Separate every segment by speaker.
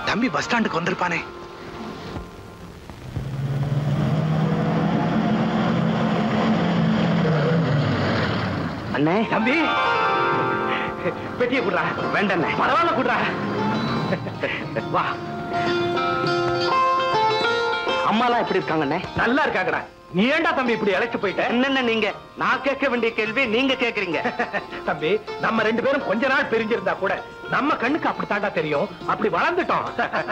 Speaker 1: தம்பி பஸ் ஸ்டாண்டுக்கு வந்திருப்பானே
Speaker 2: அண்ணே
Speaker 1: தம்பி பெட்டியை குடுறா
Speaker 2: வேண்டண்ணே
Speaker 1: பரவாயில்ல குடுறா வா
Speaker 2: அம்மாலாம் எப்படி இருக்காங்கண்ணே
Speaker 1: நல்லா இருக்காங்கடா நீ ஏன்டா தம்பி இப்படி அழைச்சு போயிட்ட
Speaker 2: என்னென்ன நீங்க நான் கேட்க வேண்டிய கேள்வி நீங்க கேக்குறீங்க
Speaker 1: தம்பி நம்ம ரெண்டு பேரும் கொஞ்ச நாள் பிரிஞ்சிருந்தா கூட நம்ம கண்ணுக்கு அப்படித்தாண்டா தெரியும் அப்படி வளர்ந்துட்டோம்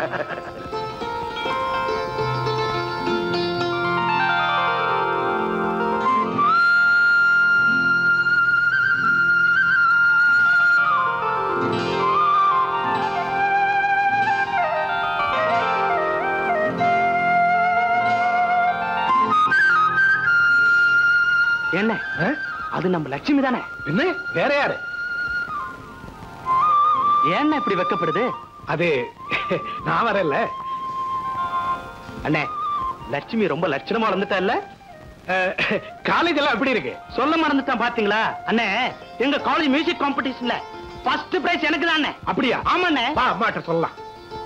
Speaker 2: என்ன
Speaker 1: ஆ?
Speaker 2: அது நம்ம லட்சுமி தானே
Speaker 1: என்ன வேற யாரு
Speaker 2: ஏன்னா இப்படி வெக்கப்படுது
Speaker 1: அது நான் வரல
Speaker 2: அண்ணே லட்சுமி ரொம்ப லட்சணமா வளர்ந்துட்டா இல்ல
Speaker 1: காலேஜ் எல்லாம் எப்படி இருக்கு
Speaker 2: சொல்ல மறந்துட்டான் பாத்தீங்களா அண்ணே எங்க காலேஜ் மியூசிக் காம்படிஷன்ல ஃபர்ஸ்ட் பிரைஸ் எனக்கு தான்
Speaker 1: அப்படியா
Speaker 2: ஆமாண்ணே
Speaker 1: வா அம்மாட்ட சொல்லலாம்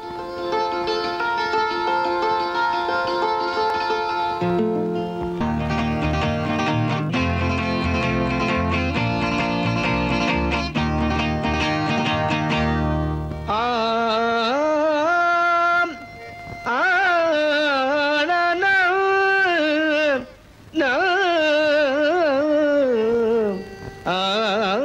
Speaker 2: ஆம், ஆனனம், நாம், ஆம்,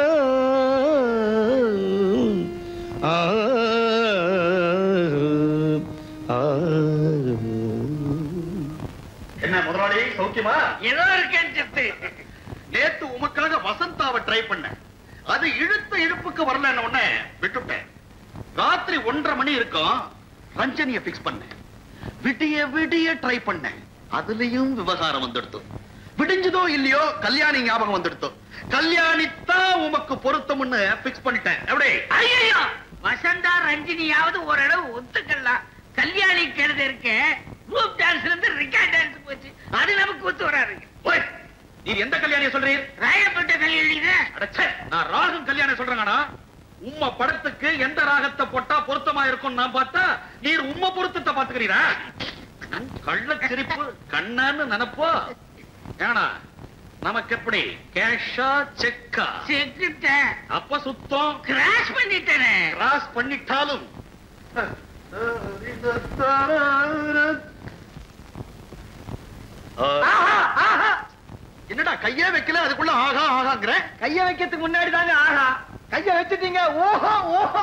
Speaker 2: ஆம், ஆம்.
Speaker 3: என்ன முதலாளி சௌக்கியமா
Speaker 4: ஏதோ இருக்கேன் சித்து
Speaker 3: நேத்து உமக்காக வசந்தாவை ட்ரை பண்ணேன் அது இழுத்த இழுப்புக்கு வரலன்னு உடனே விட்டுட்டேன் ராத்திரி ஒன்றரை மணி இருக்கும் ரஞ்சனிய பிக்ஸ் பண்ணேன் விடிய விடிய ட்ரை பண்ணேன் அதுலயும் விவகாரம் வந்துடுத்து விடிஞ்சதோ இல்லையோ கல்யாணி ஞாபகம் வந்துடுத்து கல்யாணித்தான் உமக்கு பொருத்தம்னு பிக்ஸ் பண்ணிட்டேன் எப்படி
Speaker 4: ஐயோ வசந்தா ரஞ்சினியாவது ஓரளவு ஒத்துக்கலாம் கல்யாணி கழுத இருக்க குரூப் டான்ஸ்ல இருந்து ரிக்கார்ட் டான்ஸ் போச்சு அது நமக்கு ஒத்து வராதுங்க
Speaker 3: ஓய், நீர் எந்த கல்யாணிய சொல்றீர்
Speaker 4: ராயப்பட்ட கல்யாணி தான்
Speaker 3: அடச்சே, நான் ராகம் கல்யாணம் சொல்றேங்கண்ணா உம்ம படத்துக்கு எந்த ராகத்தை போட்டா பொருத்தமா இருக்கும் நான் பார்த்தா நீர் உம்ம பொருத்தத்தை பாத்துக்கிறீரா கள்ள சிரிப்பு கண்ணான்னு நினைப்போ ஏனா நமக்கு எப்படி கேஷா செக்கா
Speaker 4: செத்துட்டேன்
Speaker 3: அப்ப சுத்தம்
Speaker 4: கிராஷ் பண்ணிட்டேனே
Speaker 3: கிராஸ் பண்ணிட்டாலும்
Speaker 4: ஆஹா, ஆஹா.
Speaker 3: என்னடா கையே வைக்கல அதுக்குள்ள ஆகா ஆகாங்கிற
Speaker 2: கைய வைக்கிறதுக்கு முன்னாடி தாங்க ஆஹா கைய வச்சுட்டீங்க ஓஹோ ஓஹோ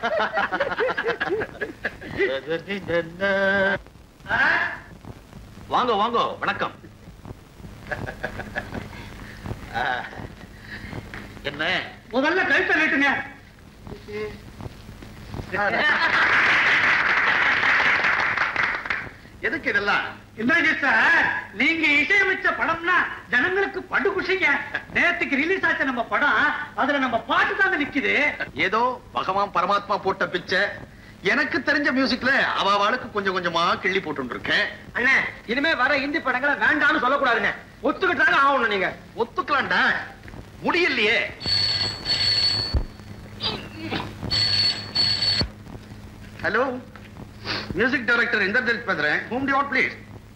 Speaker 3: வாங்க வாங்க வணக்கம் ஆ, என்ன
Speaker 4: முதல்ல கழுத்தை நீட்டுங்க
Speaker 3: எதுக்கு இதெல்லாம்
Speaker 4: என்னங்க சார் நீங்க இசையமைச்ச படம்னா ஜனங்களுக்கு படு குஷிங்க நேத்துக்கு ரிலீஸ் ஆச்ச நம்ம படம் அதுல நம்ம பாட்டு தாங்க நிக்குது
Speaker 3: ஏதோ பகவான் பரமாத்மா போட்ட பிச்சை எனக்கு தெரிஞ்ச மியூசிக்ல அவ அவளுக்கு கொஞ்சம் கொஞ்சமா கிள்ளி போட்டு இருக்கேன்
Speaker 2: அண்ணே இனிமே வர இந்தி படங்களை வேண்டாம்னு சொல்லக்கூடாதுங்க ஒத்துக்கிட்டாங்க ஆகணும் நீங்க
Speaker 3: ஒத்துக்கலாம்டா முடியலையே ஹலோ மியூசிக் டைரக்டர் இந்திரஜித் பேசுறேன் ஹூம் டி வாட் ப்ளீஸ்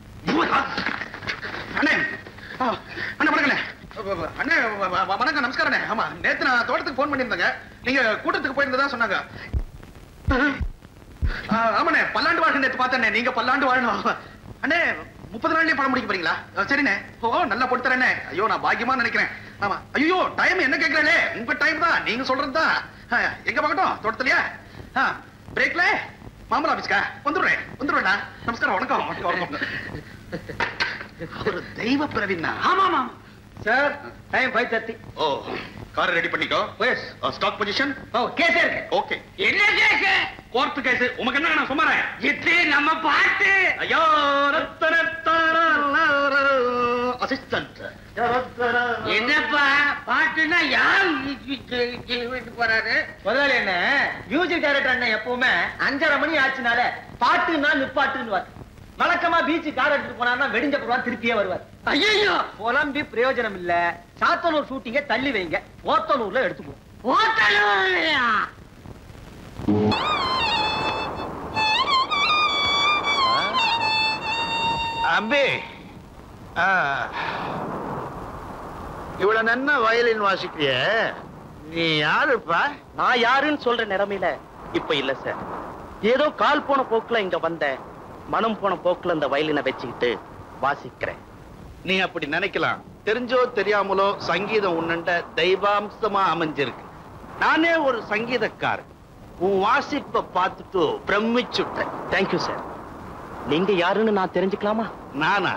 Speaker 3: அண்ணே ஆ, அண்ணே வணக்கண்ணே அண்ணே வ- வ- வணக்கம் நமஸ்காரண்ணே ஆமா நேத்து நான் தோட்டத்துக்கு ஃபோன் பண்ணியிருந்தேங்க நீங்க கூட்டத்துக்கு போயிருந்ததா சொன்னாங்க ஆ, ஆமாண்ணே பல்லாண்டு வாழ்க்கை நேத்து பார்த்தேண்ணே நீங்க பல்லாண்டு வாழணும் அண்ணே முப்பது நாள்லயே படம் முடிக்க போறீங்களா ஆ, சரிண்ணே ஓ நல்லா பொறுத்துறேண்ணே ஐயோ நான் பாக்கியமா நினைக்கிறேன் ஆமா ஐயோ டைம் என்ன கேட்கறே உங்க டைம் தான் நீங்க சொல்றது தான் எங்க பார்க்கட்டும் தோட்டத்துலயா பிரேக்ல மாமலா ஆபீஸ்க்கா வந்துடுறேன் வந்துடுறேண்ணா நமஸ்காரம் வணக்கம் வணக்கம் வணக்கம் அவர் தெய்வ பிறவின்னா
Speaker 4: ஆமா ஆமா
Speaker 2: sir time five thirty
Speaker 3: oh car ready பண்ணிக்கோ
Speaker 2: எஸ்
Speaker 3: ஸ்டாக் பொசிஷன்
Speaker 2: ஓ கேஸே இருக்கு
Speaker 3: ஓகே
Speaker 4: என்ன கேக்கு
Speaker 3: கோர்ட் கேஸ் உமக்கு என்ன நான் சும்மாறேன்
Speaker 4: இது நம்ம பாட்டு
Speaker 3: ஐயோ அசிஸ்டன்ட்
Speaker 4: என்னப்பா பாட்டுன்னா யார் வீட்டு போறாரு
Speaker 2: முதலாளி என்ன மியூசிக் டைரக்டர் அண்ணன் எப்பவுமே அஞ்சரை மணி ஆச்சுனால பாட்டுன்னா நிப்பாட்டுன்னு வழக்கமா பீச்சு கார் எடுத்துட்டு போனாருன்னா வெடிஞ்ச போடுவார் திருப்பியே வருவார்
Speaker 4: ஐயோ
Speaker 2: புலம்பி பிரயோஜனம் இல்ல சாத்தனூர் ஷூட்டிங்க தள்ளி வைங்க ஓத்தனூர்ல எடுத்துக்குவோம்
Speaker 4: ஓட்டலையா
Speaker 5: அம்பி ஆ. இவ்வளவு நன்னா வயலின் வாசிக்கிறிய நீ யாருப்பா
Speaker 2: நான் யாருன்னு சொல்ற நிலைமையில இப்ப இல்ல சார் ஏதோ கால் போன போக்குல இங்க வந்தேன் மனம் போன போக்குல இந்த வயலினை வச்சுக்கிட்டு வாசிக்கிறேன்
Speaker 5: நீ அப்படி நினைக்கலாம் தெரிஞ்சோ தெரியாமலோ சங்கீதம் உன்னண்ட தெய்வாம்சமா அமைஞ்சிருக்கு நானே ஒரு சங்கீதக்காரன் உன் வாசிப்பை பார்த்துட்டு பிரமிச்சுட்டேன்
Speaker 2: தேங்க்யூ சார் நீங்க யாருன்னு நான் தெரிஞ்சுக்கலாமா
Speaker 5: நானா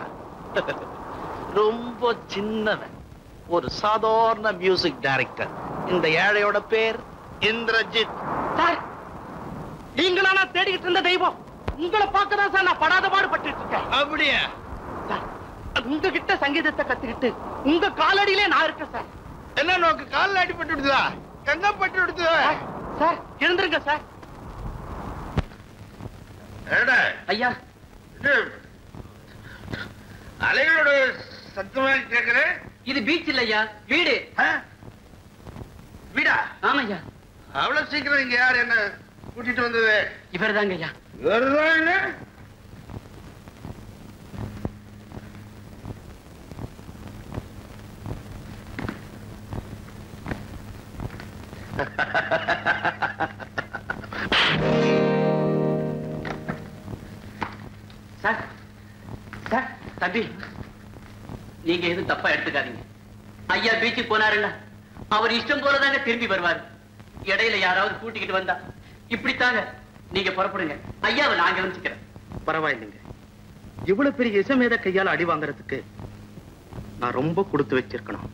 Speaker 5: ரொம்ப சின்னவன் ஒரு சாதாரண மியூசிக் டைரக்டர் இந்த ஏழையோட பேர் இந்திரஜித்
Speaker 2: சார் நீங்களா நான் தேடிக்கிட்டு இருந்த தெய்வம் உங்களை பார்க்கதான் சார் நான் படாத பாடுபட்டு இருக்கேன்
Speaker 5: அப்படியா
Speaker 2: சார் உங்ககிட்ட சங்கீதத்தை கத்துக்கிட்டு உங்க காலடியிலே நான் இருக்கேன் சார்
Speaker 5: என்ன நோக்கு காலில் அடிபட்டு விடுதா எங்க பட்டு விடுது
Speaker 2: சார் எழுந்திருங்க சார்
Speaker 5: ஏடா,
Speaker 2: ஐயா
Speaker 5: இது அலைகளோட சத்தமா கேக்குறேன்
Speaker 2: இது பீச் இல்லையா வீடு
Speaker 5: வீடா
Speaker 2: ஆமையா
Speaker 5: அவ்வளவு சீக்கிரம் இங்க யார் என்ன கூட்டிட்டு வந்தது
Speaker 2: இவர் தாங்க ஐயா
Speaker 5: இவர்தாங்க
Speaker 2: சார் சார் தம்பி நீங்க எதுவும் தப்பா எடுத்துக்காதீங்க ஐயா பீச்சுக்கு போனாருல்ல அவர் இஷ்டம் போலதாங்க திரும்பி வருவார் இடையில யாராவது கூட்டிக்கிட்டு வந்தா இப்படித்தாங்க நீங்க புறப்படுங்க ஐயாவை நான் கவனிச்சுக்கிறேன் பரவாயில்லைங்க இவ்வளவு பெரிய இசமேத கையால அடி வாங்குறதுக்கு நான் ரொம்ப கொடுத்து வச்சிருக்கணும்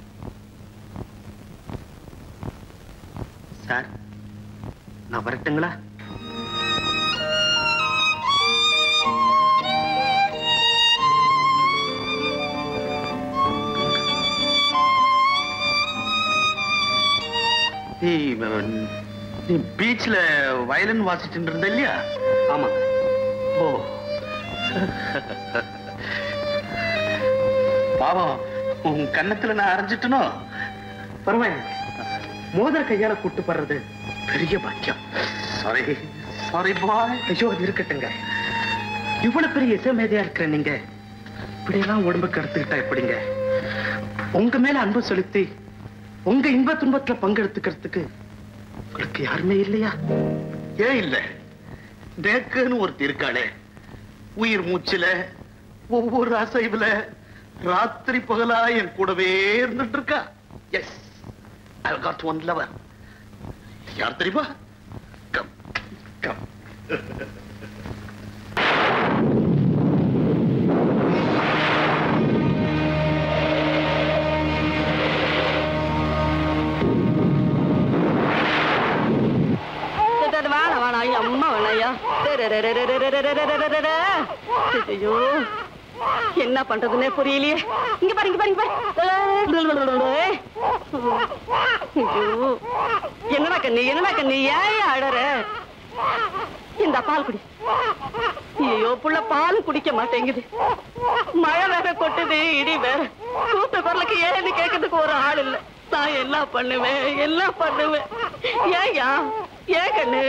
Speaker 2: சார் நான் வரட்டுங்களா
Speaker 5: நீ நீ பீச்ல வயலின் வாசிச்சுட்டு இருந்த இல்லையா
Speaker 2: ஆமாங்க
Speaker 5: ஓ பாவம் உன் கன்னத்துல நான் அரைஞ்சிட்டனோ
Speaker 2: பரவாயில்லை மோதிர கையால கூட்டு படுறது பெரிய பாக்கியம்
Speaker 5: சாரி சாரி பாய்
Speaker 2: ஐயோ அது இருக்கட்டுங்க இவ்வளவு பெரிய இசைமேதையா இருக்கிற நீங்க இப்படியெல்லாம் உடம்புக்கு எடுத்துக்கிட்டா எப்படிங்க உங்க மேல அன்பு செலுத்தி உங்க இன்ப துன்பத்துல பங்கெடுத்துக்கிறதுக்கு உங்களுக்கு யாருமே இல்லையா
Speaker 5: ஏன் இல்ல நேக்குன்னு ஒருத்தி இருக்காளே உயிர் மூச்சுல ஒவ்வொரு அசைவுல ராத்திரி பகலா என் கூடவே இருந்துட்டு இருக்கா yes I got one lover யார் தெரியுமா கம் கம்
Speaker 6: வேணாம் வேணாம் ஐயா அம்மா வேணாம் ஐயா ஐயோ என்ன பண்றதுன்னே புரியலையே இங்க பாரு இங்க பாரு இங்க பாரு ஐயோ என்னடா கண்ணு என்னடா கண்ணு ஏன் அழற இந்த பால் குடி ஐயோ புள்ள பால் குடிக்க மாட்டேங்குது மழை வேற கொட்டுது இடி வேற கூத்த குரலுக்கு ஏன்னு கேட்கறதுக்கு ஒரு ஆள் இல்ல நான் என்ன பண்ணுவேன் என்ன பண்ணுவேன் ஏயா ஏன் கண்ணு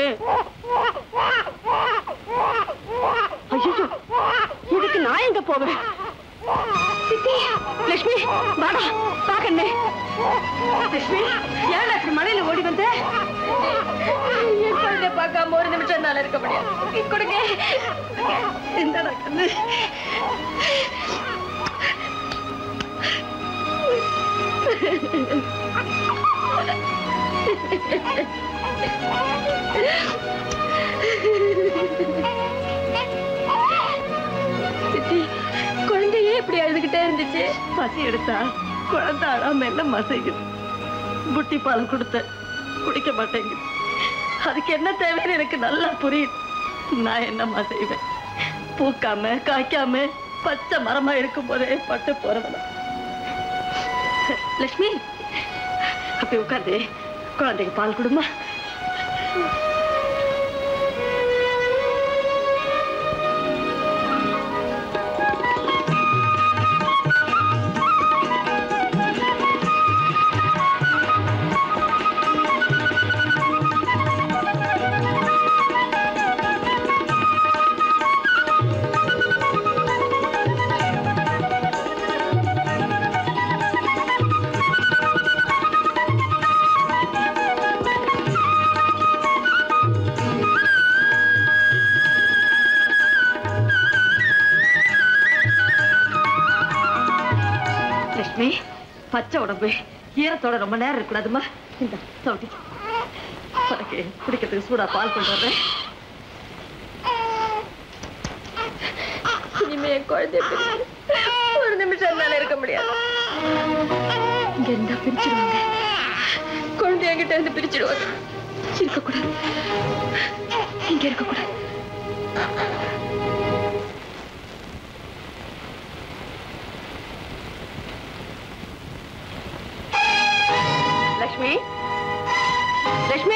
Speaker 6: ஐயோ இதுக்கு நான் எங்க போவேன் சித்தி லட்சுமி வாடா வா கண்ணு லட்சுமி ஏன் இப்படி மழையில ஓடி வந்த என் குழந்தை பார்க்காம ஒரு நிமிஷம் என்னால இருக்க முடியாது கொடுங்க இந்தடா கண்ணு சித்தி குழந்தையே இப்படி அழுதுகிட்டே இருந்துச்சு பசி எடுத்தா குழந்தை அழாம என்ன மசைக்குது புட்டி பால் கொடுத்த குடிக்க மாட்டேங்குது அதுக்கு என்ன தேவைன்னு எனக்கு நல்லா புரியுது நான் என்னம்மா செய்வேன் பூக்காம காய்க்காம பச்சை மரமா இருக்கும் போதே பட்டு போறவன லட்சுமி அப்படி உட்காந்து குழந்தைக்கு பால் கொடுமா பச்சை உடம்பு ஈரத்தோட ரொம்ப நேரம் இருக்கக்கூடாதுமா இந்த சவுட்டி உனக்கு குடிக்கிறதுக்கு சூடா பால் கொண்டு வர்றேன் இனிமே என் குழந்தைய பிரிச்சு ஒரு நிமிஷம் என்னால இருக்க முடியாது இங்க இருந்தா பிரிச்சிடுவாங்க குழந்தை என்கிட்ட இருந்து பிரிச்சிடுவாங்க இருக்கக்கூடாது இங்க இருக்கக்கூடாது லக்ஷ்மி லக்ஷ்மி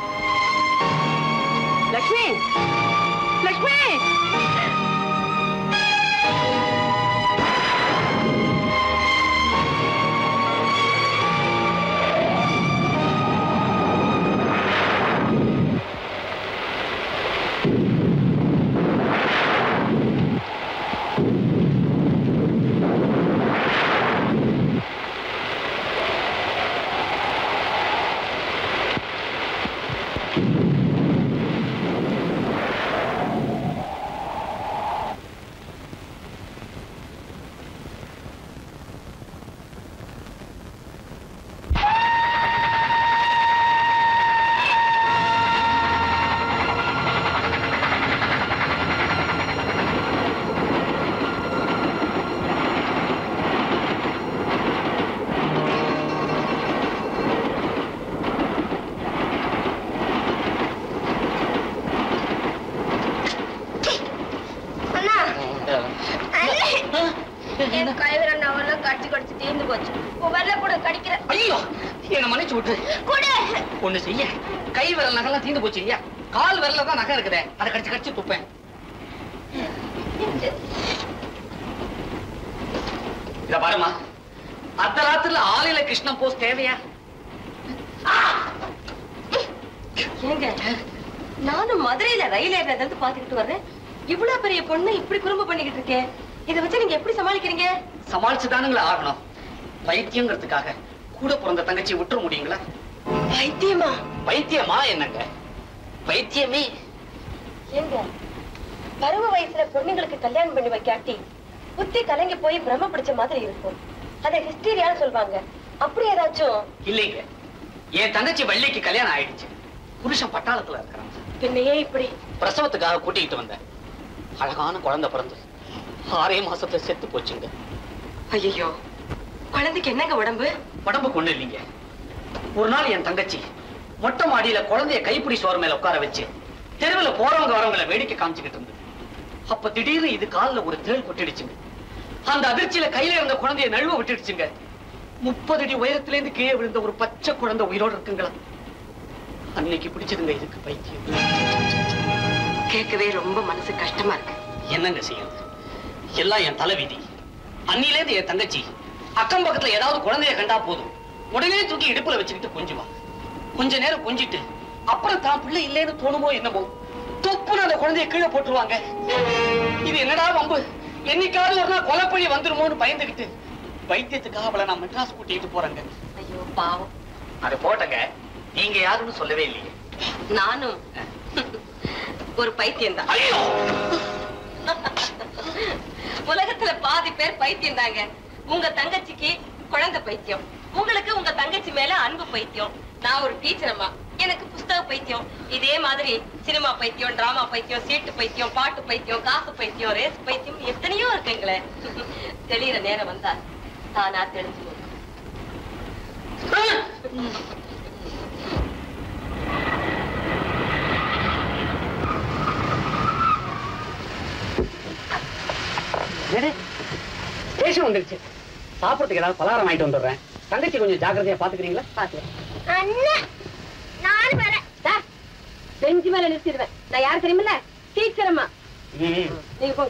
Speaker 6: லக்ஷ்மி லக்ஷ்மி
Speaker 7: அண்ணா என் கைவிர நவெல்லாம் கடிச்சு கடிச்சு தீர்ந்து போச்சு உன் வரல கூட கடிக்கிற
Speaker 2: ஐயோ என்ன மன்னிச்சு விட்டு
Speaker 7: கூட
Speaker 2: ஒண்ணு செய்ய கை விரல் நகெல்லாம் தீந்து போச்சு இல்லையா கால் விரல்ல தான் நகை இருக்குதே அதை கடிச்சு கடிச்சு துப்பேன் இத பாருமா அர்த்த ராத்திரில ஆளில கிருஷ்ணன் போஸ் தேவையா
Speaker 6: ஏங்க நானும் மதுரையில ரயில் ஏறினதுல இருந்து பாத்துக்கிட்டு வர்றேன் இவ்வளவு பெரிய பொண்ணு இப்படி குறும்பு பண்ணிக்கிட்டு இருக்கேன் இதை வச்சு நீங்க எப்படி சமாளிக்கிறீங்க
Speaker 2: சமாளிச்சுதானுங்களா ஆகணும் பைத்தியங்கிறதுக்காக கூட பிறந்த தங்கச்சி விட்டுற முடியுங்களா
Speaker 6: வைத்தியமா
Speaker 2: பைத்தியமா என்னங்க பைத்தியமே
Speaker 6: ஏங்க பருவ வயசுல பொண்ணுங்களுக்கு கல்யாணம் பண்ணி வைக்காட்டி புத்தி கலங்கி போய் பிரம்ம பிடிச்ச மாதிரி இருக்கும் அதை ஹிஸ்டீரியான்னு சொல்லுவாங்க அப்படி ஏதாச்சும்
Speaker 2: இல்லைங்க என் தங்கச்சி வள்ளிக்கு கல்யாணம் ஆயிடுச்சு புருஷன் பட்டாளத்துல இருக்கிறான்
Speaker 6: பின்னையே இப்படி
Speaker 2: பிரசவத்துக்காக கூட்டிக்கிட்டு வந்தேன் அழகான குழந்தை பிறந்து ஆறே மாசத்துல செத்து போச்சுங்க
Speaker 6: ஐயோ குழந்தைக்கு என்னங்க உடம்பு
Speaker 2: உடம்புக்கு ஒண்ணு இல்லைங்க ஒரு நாள் என் தங்கச்சி மொட்டை மாடியில குழந்தைய கைப்பிடி சோறு மேல உட்கார வச்சு தெருவுல போறவங்க வரவங்கள வேடிக்கை காமிச்சுக்கிட்டு இருந்து அப்ப திடீர்னு இது கால்ல ஒரு தேள் கொட்டிடுச்சுங்க அந்த அதிர்ச்சியில கையில இருந்த குழந்தைய நழுவ விட்டுடுச்சுங்க முப்பது அடி உயரத்துல இருந்து கீழே விழுந்த ஒரு பச்சை குழந்தை உயிரோட இருக்குங்களா அன்னைக்கு பிடிச்சதுங்க இதுக்கு பைத்தியம்
Speaker 6: கேட்கவே ரொம்ப மனசு கஷ்டமா இருக்கு
Speaker 2: என்னங்க செய்யுது எல்லாம் என் தலைவிதி அன்னில இருந்து என் தங்கச்சி அக்கம் பக்கத்துல ஏதாவது குழந்தைய கண்டா போதும் உடனே தூக்கி இடுப்புல வச்சுக்கிட்டு கொஞ்சுவா கொஞ்ச நேரம் கொஞ்சிட்டு அப்புறம் தான் பிள்ளை இல்லைன்னு தோணுமோ என்னமோ தொப்புன்னு அந்த குழந்தைய கீழே போட்டுருவாங்க இது என்னடா வம்பு என்னைக்காவது ஒரு நாள் கொலைப்பழி வந்துருமோன்னு பயந்துகிட்டு வைத்தியத்துக்காக அவளை நான் மெட்ராஸ் கூட்டிட்டு போறேங்க
Speaker 6: ஐயோ பாவம்
Speaker 2: அது போட்டங்க நீங்க யாருன்னு சொல்லவே இல்லையே
Speaker 6: நானும் ஒரு பைத்தியம் தான்
Speaker 2: ஐயோ
Speaker 6: உலகத்துல பாதி பேர் பைத்தியம் தாங்க உங்க தங்கச்சிக்கு குழந்தை பைத்தியம் உங்களுக்கு உங்க தங்கச்சி மேல அன்பு பைத்தியம் நான் ஒரு டீச்சர் அம்மா எனக்கு புஸ்தக பைத்தியம் இதே மாதிரி சினிமா பைத்தியம் டிராமா பைத்தியம் சீட்டு பைத்தியம் பாட்டு பைத்தியம் காசு பைத்தியம் ரேஸ் பைத்தியம் எத்தனையோ இருக்குங்களே தெளிகிற நேரம் வந்தா தானா தெரிஞ்சு
Speaker 2: ஸ்டேஷன் வந்துருச்சு சாப்பிடறதுக்கு ஏதாவது பலகாரம் வாங்கிட்டு வந்துடுறேன் தங்கச்சி கொஞ்சம் ஜாக்கிரதையா பாத்துக்கிறீங்களா
Speaker 6: பாத்துக்கிறேன்
Speaker 7: அண்ணா நான் வரேன்
Speaker 6: பெஞ்சு மேல நிறுத்திடுவேன் நான் யார் தெரியுமில்ல டீச்சர் அம்மா
Speaker 2: ம்
Speaker 6: நீங்க போங்க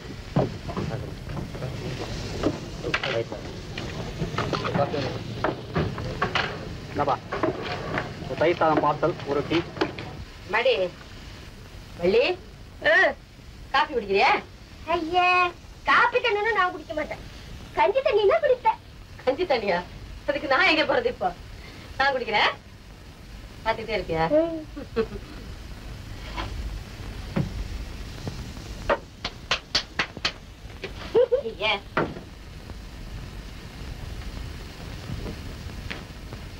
Speaker 2: என்னப்பா ஒரு தயிர் சாதம் பார்சல் ஒரு டீ
Speaker 6: மடி வள்ளி காஃபி குடிக்கிறியா
Speaker 7: ஐயா காப்பி தண்ணி நான் குடிக்க மாட்டேன் கஞ்சி தண்ணி தான் குடிப்பேன்
Speaker 6: கஞ்சி தண்ணியா அதுக்கு நான் எங்க போறது இப்போ நான் குடிக்கிறேன் பாத்துட்டே இருக்கியா ஐயா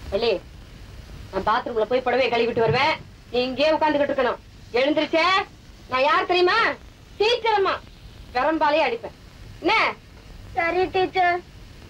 Speaker 6: வெளி நான் பாத்ரூம்ல போய் புடவைய கழுவிட்டு வருவேன் நீ இங்கேயே உட்காந்துக்கிட்டு இருக்கணும் எழுந்திருச்சே நான் யார் தெரியுமா டீச்சர் அம்மா பெரம்பாலே அடிப்பேன் என்ன
Speaker 7: சரி டீச்சர்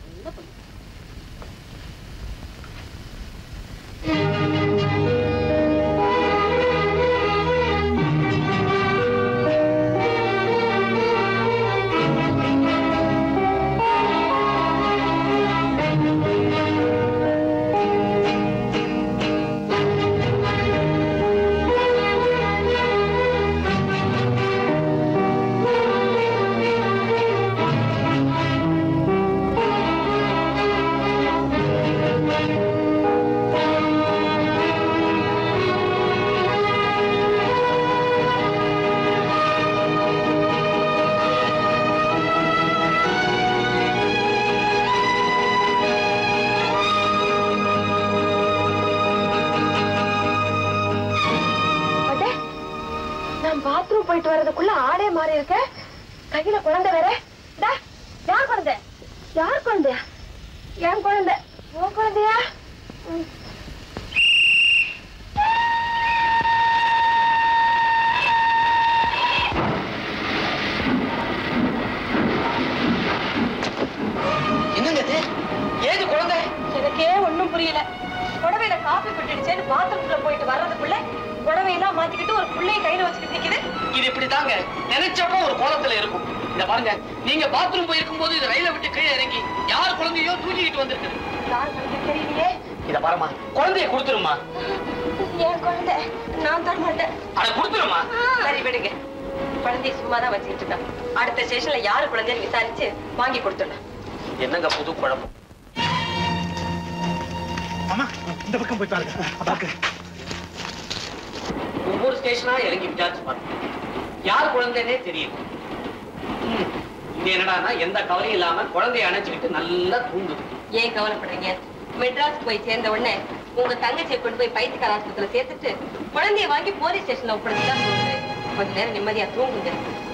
Speaker 6: அடே, நான் பாத்ரூம் போயிட்டு வர்றதுக்குள்ள ஆளே மாறி இருக்க கையில குழந்தை வேற டா, யார் குழந்தை யார் குழந்தையா என் குழந்தை உன் குழந்தையா ம்.
Speaker 2: என்னங்க இது ஏது குழந்தை
Speaker 6: எனக்கே ஒண்ணும் புரியல புடவையில காப்பி கொட்டிடுச்சேன்னு பாத்ரூம்ல போயிட்டு வர்றதுக்குள்ள புடவையெல்லாம் மாத்திக்கிட்டு ஒரு பிள்ளைய கையில வச்சுக்கிட்டு நிக்குது
Speaker 2: இது இப்படிதாங்க நினைச்சப்ப ஒரு கோலத்துல இருக்கும் இத பாருங்க நீங்க பாத்ரூம் போயிருக்கும் போது இது ரயில விட்டு கீழே இறங்கி யார் குழந்தையோ தூக்கிட்டு வந்திருக்குது
Speaker 6: யார் குழந்தை தெரியலையே
Speaker 2: இத பாருமா குழந்தைய கொடுத்துருமா
Speaker 6: என் குழந்தை நான் தர மாட்டேன்
Speaker 2: அட கொடுத்துருமா
Speaker 6: சரி விடுங்க குழந்தைய சும்மா தான் வச்சுக்கிட்டு இருக்கேன் அடுத்த ஸ்டேஷன்ல யாரு குழந்தைன்னு விசாரிச்சு வாங்கி கொடுத்துடலாம்
Speaker 2: என்னங்க புது குழம்பு
Speaker 1: அம்மா இந்த பக்கம் போய் பாருங்க அப்பாக்கு
Speaker 2: ஒவ்வொரு ஸ்டேஷனா இறங்கி விசாரிச்சு பாருங்க யார் குழந்தைன்னே தெரியும் ம், இது என்னடான்னா எந்த கவலையும் இல்லாம குழந்தைய அணைச்சுக்கிட்டு நல்லா தூங்குது
Speaker 6: ஏன் கவலைப்படுறீங்க மெட்ராஸ் போய் சேர்ந்த உடனே உங்க தங்கச்சியை கொண்டு போய் பைத்தியக்கார ஆஸ்பத்திரியில சேர்த்துட்டு குழந்தைய வாங்கி போலீஸ் ஸ்டேஷன்ல ஒப்படைச்சுதான் போகுது கொஞ்ச நேரம் நிம்மதியா தூங்குங்க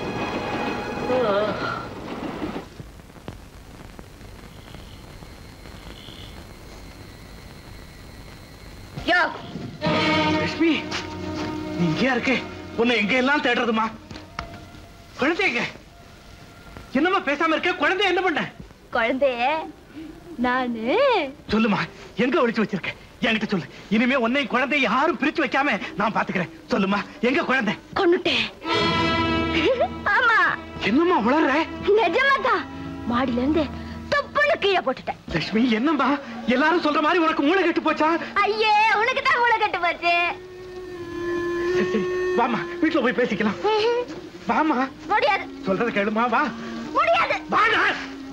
Speaker 6: யோ
Speaker 1: லட்சுமி நீ இங்கேயா இருக்கே உன்னை எங்க எல்லாம் தேடுறதுமா குழந்தை எங்க என்னம்மா பேசாம இருக்க குழந்தை என்ன பண்ண
Speaker 7: குழந்தைய நானு
Speaker 1: சொல்லுமா எங்க ஒளிச்சு வச்சிருக்க என்கிட்ட சொல்லு இனிமே உன்னை குழந்தை யாரும் பிரிச்சு வைக்காம நான் பாத்துக்கிறேன் சொல்லுமா எங்க குழந்தை
Speaker 7: கொன்னுட்டேன் ஆமா
Speaker 1: என்னம்மா உளர்ற
Speaker 7: நிஜமாதான் மாடியில இருந்து தொப்புன்னு கீழே போட்டுட்டேன்
Speaker 1: லட்சுமி என்னம்மா எல்லாரும் சொல்ற மாதிரி உனக்கு மூளை கெட்டு போச்சா
Speaker 7: ஐயே உனக்கு தான் மூளை கட்டு போச்சு
Speaker 1: சரி சரி வாமா வீட்டுல போய் பேசிக்கலாம் வாமா
Speaker 7: முடியாது
Speaker 1: சொல்றத கேளுமா வா
Speaker 7: முடியாது
Speaker 1: வாடா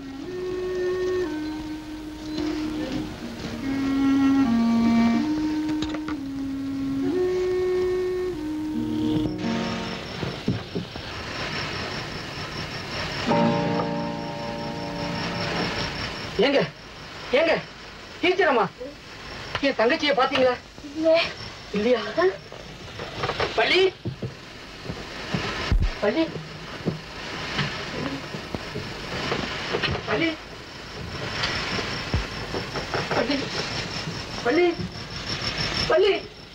Speaker 2: ஏங்க ஏங்க டீச்சரம்மா என் தங்கச்சியை பாத்தீங்களா இல்லையா பள்ளி பள்ளி பள்ளி பள்ளி பள்ளி பள்ளி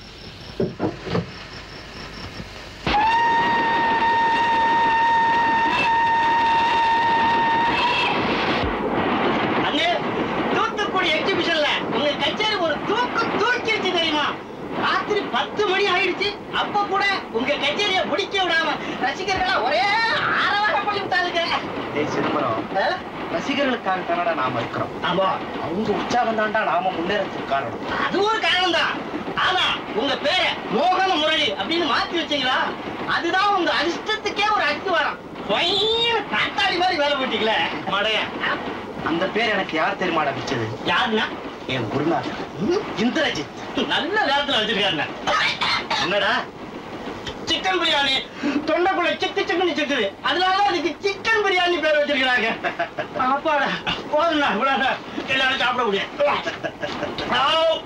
Speaker 4: அண்ணே தூத்துக்குடி எக்ஸிபிஷன்ல உங்க கச்சேரி ஒரு தூக்கு தூக்கிடுச்சு தெரியுமா ராத்திரி பத்து மணி ஆயிடுச்சு அப்ப கூட உங்க கச்சேரியை முடிக்க விடாம ரசிகர்களா ஒரே ஆரவாரம் பண்ணி விட்டாளுங்க
Speaker 5: ஏய் சிதம்பரம்
Speaker 4: ஆ?
Speaker 5: ரசிகர்களுக்காக தானடா நாம இருக்கிறோம்
Speaker 4: ஆமா
Speaker 5: அவங்க உற்சாகம் தான்டா நாம முன்னேறதுக்கு காரணம்
Speaker 4: அது ஒரு காரணம் தான் ஆனா உங்க பேரை மோகன முரளி அப்படின்னு மாத்தி வச்சீங்களா அதுதான் உங்க அதிர்ஷ்டத்துக்கே ஒரு அஸ்திவாரம் சொயின்னு காத்தாடி மாதிரி வேலை போட்டீங்களே மடைய
Speaker 5: அந்த பேர் எனக்கு யார் தெரியுமாடா வச்சது
Speaker 4: யாருன்னா
Speaker 5: என் குருநாதர் இந்திரஜித்
Speaker 4: நல்ல நேரத்துல வச்சிருக்காருங்க என்னடா சிக்கன் பிரியாணி தொண்டைக்குள்ள சிக்கு சிக்குன்னு சிக்குது அதனால அதுக்கு சிக்கன் பிரியாணி பேர் வச்சிருக்காங்க அப்பாடா போதும்ண்ணா இவ்வளவு எல்லாரும் சாப்பிட முடியும் ஆவ்.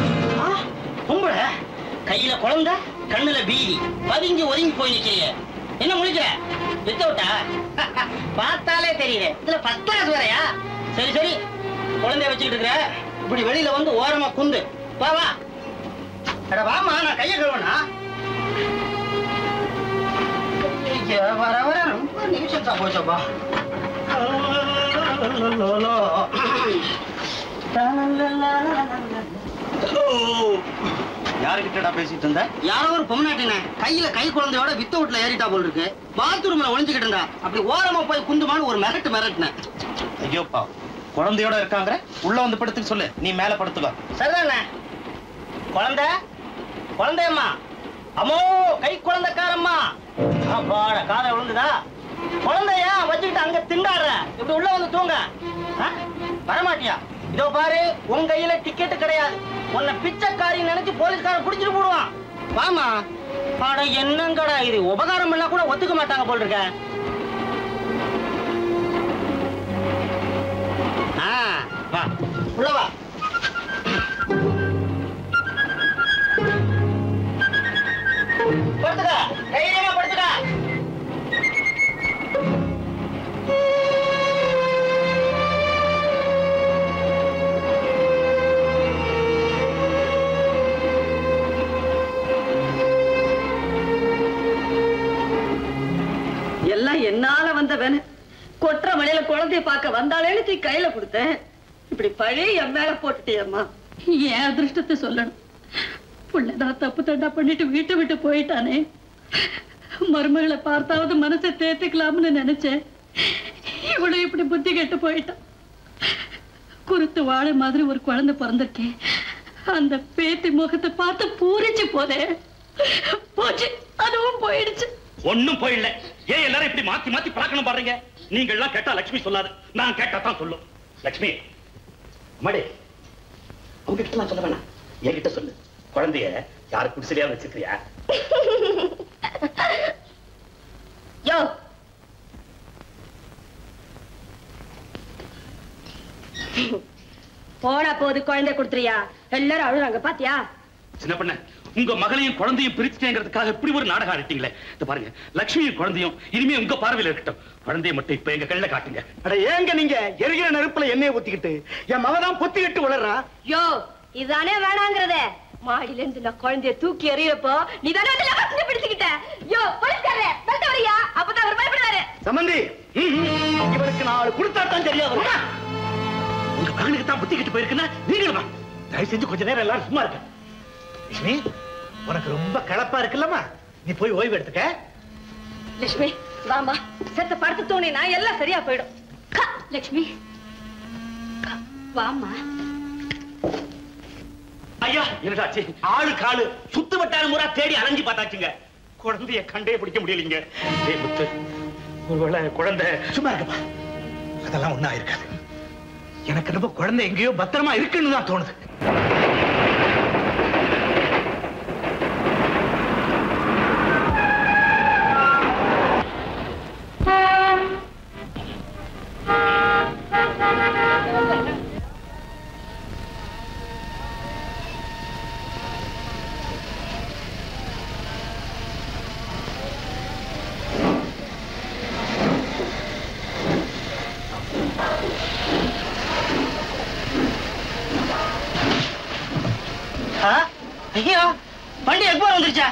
Speaker 4: ஆ, பொம்பளை கையில குழந்தை கண்ணுல பீதி பதுங்கி ஒதுங்கி போய் நிக்கிறீங்க என்ன முடிக்கிற வித்து விட்டா பார்த்தாலே தெரியுது இதுல ஃபர்ஸ்ட் கிளாஸ் வேறயா சரி சரி குழந்தைய வச்சுக்கிட்டு இருக்கிற இப்படி வெளியில வந்து ஓரமா குந்து வா வா அட வாமா நான் கையை கழுவனா ஐயா, வர வர ரொம்ப நிமிஷம் போச்சப்பா
Speaker 5: யாருக்கிட்டடா பேசிட்டு இருந்த
Speaker 4: யாரோ ஒரு பொம்னாட்டின கையில கை குழந்தையோட வித்த வீட்டுல ஏறிட்டா போல் இருக்கு பாத்ரூம்ல ஒளிஞ்சுக்கிட்டு இருந்தா அப்படி ஓரமா போய் குந்துமான்னு ஒரு மிரட்டு மிரட்டினேன்
Speaker 5: ஐயோப்பா குழந்தையோட இருக்காங்க உள்ள வந்து படுத்துக்க சொல்லு நீ மேல படுத்துக்கோ
Speaker 4: சரிதானே குழந்தை குழந்தையம்மா அம்மோ கை குழந்தைக்காரம்மா அப்பாட காதை விழுந்துதா குழந்தையா வச்சுக்கிட்டு அங்க திண்டாடுற இப்படி உள்ள வந்து தூங்க ஆ? வரமாட்டியா இதோ பாரு உன் கையில டிக்கெட் கிடையாது உன்னை பிச்சைக்காரி நினைச்சு போலீஸ்காரன் புடிச்சிட்டு போடுவான் வாமா அட என்னங்கடா இது உபகாரம் எல்லாம் கூட ஒத்துக்க மாட்டாங்க போல் இருக்க ஆ, வா உள்ள வா படுத்துக்க தைரியமா படுத்துக்க
Speaker 6: எல்லாம் என்னால வந்த வேலை கொற்ற மலையில குழந்தைய பார்க்க வந்தாலேன்னு தூக்கி கையில கொடுத்தேன் இப்படி பழி என் மேல போட்டுட்டியம்மா என் அதிர்ஷ்டத்தை சொல்லணும் புள்ளதான் தப்பு தண்டா பண்ணிட்டு வீட்டை விட்டு போயிட்டானே மருமகளை பார்த்தாவது மனசை தேத்துக்கலாம்னு நினைச்சேன் இவ்வளவு இப்படி புத்தி கெட்டு போயிட்டான் குருத்து வாழை மாதிரி ஒரு குழந்தை பிறந்திருக்கேன் அந்த பேத்தி முகத்தை பார்த்து பூரிச்சு போதே போச்சு அதுவும் போயிடுச்சு
Speaker 1: ஒண்ணும் போயிடல ஏன் எல்லாரும் இப்படி மாத்தி மாத்தி பழக்கணும் பாருங்க நீங்க எல்லாம் கேட்டா லட்சுமி சொல்லாது நான் கேட்டா தான் சொல்லும் லட்சுமி மடி உங்க கிட்ட நான் சொல்ல வேணாம் என்கிட்ட சொல்லு குழந்தைய யாரு குடிசையா வச்சிருக்கியா
Speaker 6: யோ போனா போது குழந்தை கொடுத்துறியா எல்லாரும் அழுறாங்க பாத்தியா
Speaker 1: சின்ன பண்ண உங்க மகளையும் குழந்தையும் பிரிச்சுட்டேங்கிறதுக்காக இப்படி ஒரு நாடகம் ஆடிட்டீங்களே இந்த பாருங்க லட்சுமியும் குழந்தையும் இனிமே உங்க பார்வையில இருக்கட்டும் குழந்தைய மட்டும் இப்ப எங்க கண்ணில் காட்டுங்க
Speaker 4: அட ஏங்க நீங்க எரிகிற நெருப்புல எண்ணெயை ஊத்திக்கிட்டு என் மகன் தான் பொத்திக்கிட்டு வளர்றா
Speaker 6: யோ இதானே வேணாங்கிறத மாடியில இருந்து நான் குழந்தைய தூக்கி எறியப்போ நீ தானே வந்து லவசத்தை பிடிச்சுக்கிட்ட யோ போலீஸ்காரே பெல்ட் வரியா அப்பதான் அவர் பயப்படுவாரு
Speaker 4: சம்பந்தி இவனுக்கு நாலு கொடுத்தா தான் சரியா வரும்
Speaker 1: உங்க மகனுக்கு தான் புத்திக்கிட்டு போயிருக்குன்னா நீங்களும் வா. தயவு செஞ்சு கொஞ்ச நேரம் எல்லாரும் சும்மா இருக்க லட்சுமி உனக்கு ரொம்ப கலப்பா இருக்குல்லம்மா நீ போய் ஓய்வு எடுத்துக்க
Speaker 6: லட்சுமி வாமா செத்த படுத்து தோணினா எல்லாம் சரியா போயிடும் கா, லட்சுமி கா, வாம்மா
Speaker 1: ஐயா என்னடாச்சு ஆளு காலு சுத்து வட்டார முறை தேடி அலைஞ்சு பார்த்தாச்சுங்க குழந்தைய கண்டே பிடிக்க முடியலைங்க டேய் முத்து ஒருவேளை குழந்தை சும்மா இருக்கப்பா அதெல்லாம் ஒண்ணா இருக்காது எனக்கு ரொம்ப குழந்தை எங்கேயோ பத்திரமா இருக்குன்னு தான் தோணுது
Speaker 4: ஆ? ஐயோ வண்டி எப்போ வந்துருச்சா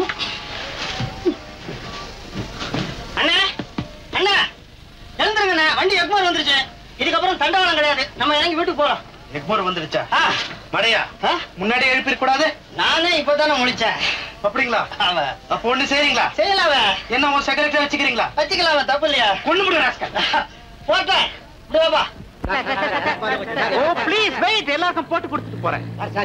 Speaker 4: அண்ணே அண்ணா எழுந்துருங்கண்ணே வண்டி எப்போ வந்துருச்சு இதுக்கப்புறம் தண்டவாளம் கிடையாது நம்ம இறங்கி வீட்டுக்கு போறோம்
Speaker 5: எக்மோர் வந்துருச்சா
Speaker 4: ஆ,
Speaker 5: மடையா
Speaker 4: ஆ?
Speaker 5: முன்னாடி எழுப்பிருக்க கூடாது
Speaker 4: நானே இப்பதானே முடிச்சேன்
Speaker 5: அப்படிங்களா
Speaker 4: அவ
Speaker 5: அப்ப ஒண்ணு செய்றீங்களா
Speaker 4: செய்யலாம
Speaker 5: என்ன உன் செக்ரட்டரி வச்சுக்கிறீங்களா
Speaker 4: வச்சுக்கலாம தப்பு இல்லையா
Speaker 5: கொண்டு முடி ராஸ்கல்
Speaker 4: போட்டேன் இப்படி வாப்பா.
Speaker 5: ஓ ப்ளீஸ் வெயிட் எல்லாருக்கும் போட்டு கொடுத்துட்டு போறேன்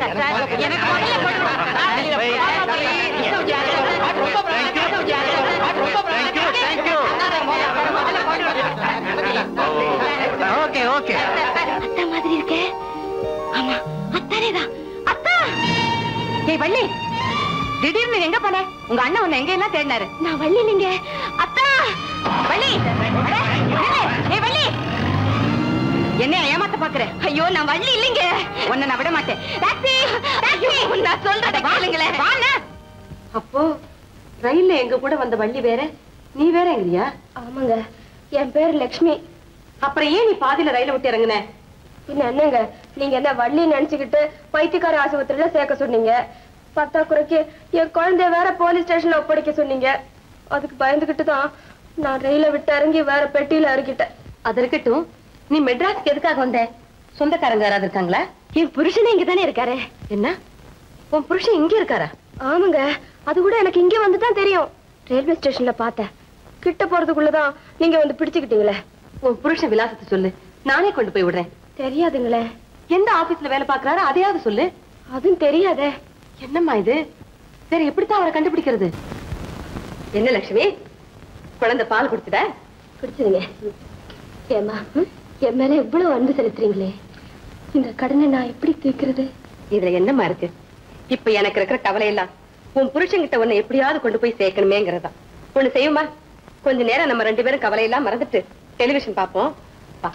Speaker 5: ஓகே ஓகே
Speaker 7: அத்தா மாதிரி இருக்கே ஆமா அத்தானேதான் அத்தா ஏய் வள்ளி திடீர்னு நீ எங்க போன உங்க அண்ணன் உன்னை எங்க எல்லாம் தேடினாரு நான் வள்ளி நீங்க அத்தா வள்ளி அட, நில்லு. ஏய் வள்ளி என்ன ஏமாத்த பாக்குற ஐயோ நான் வள்ளி இல்லைங்க உன்னை நான் விட மாட்டேன் டாக்ஸி டாக்ஸி நான் சொல்றத கேளுங்களேன் வாண்ணா
Speaker 6: அப்போ ரயில்ல எங்க கூட வந்த வள்ளி வேற
Speaker 7: நீ வேற எங்கறியா
Speaker 6: ஆமாங்க என் பேர் லக்ஷ்மி
Speaker 7: அப்புறம் ஏன் நீ பாதியில ரயில விட்டு இறங்குன
Speaker 6: பின்ன என்னங்க நீங்க என்ன வள்ளி நினைச்சுக்கிட்டு பைத்தியக்கார ஆஸ்பத்திரியில சேர்க்க சொன்னீங்க பத்தாக்குறைக்கு என் குழந்தைய வேற போலீஸ் ஸ்டேஷன்ல ஒப்படைக்க சொன்னீங்க அதுக்கு பயந்துகிட்டு தான் நான் ரயில விட்டு இறங்கி வேற பெட்டியில இறக்கிட்டேன்
Speaker 7: அது இருக்கட்டும் நீ மெட்ராஸ்க்கு எதுக்காக வந்த சொந்தக்காரங்க யாராவது இருக்காங்களா
Speaker 6: என் புருஷனே இங்க தானே இருக்காரு
Speaker 7: என்ன உன் புருஷன் இங்க இருக்காரா
Speaker 6: ஆமாங்க அது கூட எனக்கு இங்க வந்து தான் தெரியும் ரயில்வே ஸ்டேஷன்ல பார்த்தேன் கிட்ட போறதுக்குள்ளதான் நீங்க வந்து பிடிச்சுக்கிட்டீங்களே
Speaker 7: உன் புருஷன் விலாசத்தை சொல்லு நானே கொண்டு போய் விடுறேன்
Speaker 6: தெரியாதுங்களே
Speaker 7: எந்த ஆபீஸ்ல வேலை பாக்குறாரோ அதையாவது சொல்லு
Speaker 6: அதுவும் தெரியாதே
Speaker 7: என்னம்மா இது சரி எப்படித்தான் அவரை கண்டுபிடிக்கிறது என்ன லட்சுமி குழந்தை பால் கொடுத்துட
Speaker 6: பிடிச்சதுங்க ஏமா என் மேல இவ்வளவு அன்பு செலுத்துறீங்களே இந்த கடனை நான் எப்படி தீர்க்கிறது
Speaker 7: இதுல என்னம்மா இருக்கு இப்ப எனக்கு இருக்கிற கவலை எல்லாம் உன் புருஷன்கிட்ட உன்னை எப்படியாவது கொண்டு போய் சேர்க்கணுமேங்கிறதா ஒண்ணு செய்யுமா கொஞ்ச நேரம் நம்ம ரெண்டு பேரும் கவலையெல்லாம் மறந்துட்டு டெலிவிஷன் பாப்போம் வா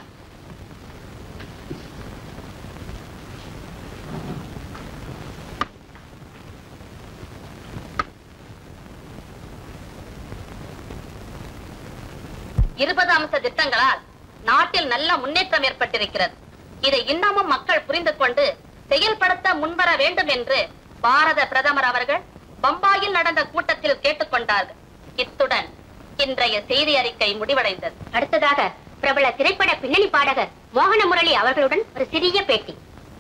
Speaker 8: இருபது அம்ச திட்டங்களால் நாட்டில் நல்ல முன்னேற்றம் ஏற்பட்டிருக்கிறது இதை இன்னமும் மக்கள் புரிந்து கொண்டு செயல்படுத்த முன்வர வேண்டும் என்று பாரத பிரதமர் அவர்கள் பம்பாயில் நடந்த கூட்டத்தில் கேட்டுக்கொண்டார்கள் இத்துடன் இன்றைய செய்தி அறிக்கை முடிவடைந்தது
Speaker 9: அடுத்ததாக பிரபல திரைப்பட பின்னணி பாடகர் மோகன முரளி அவர்களுடன் ஒரு சிறிய பேட்டி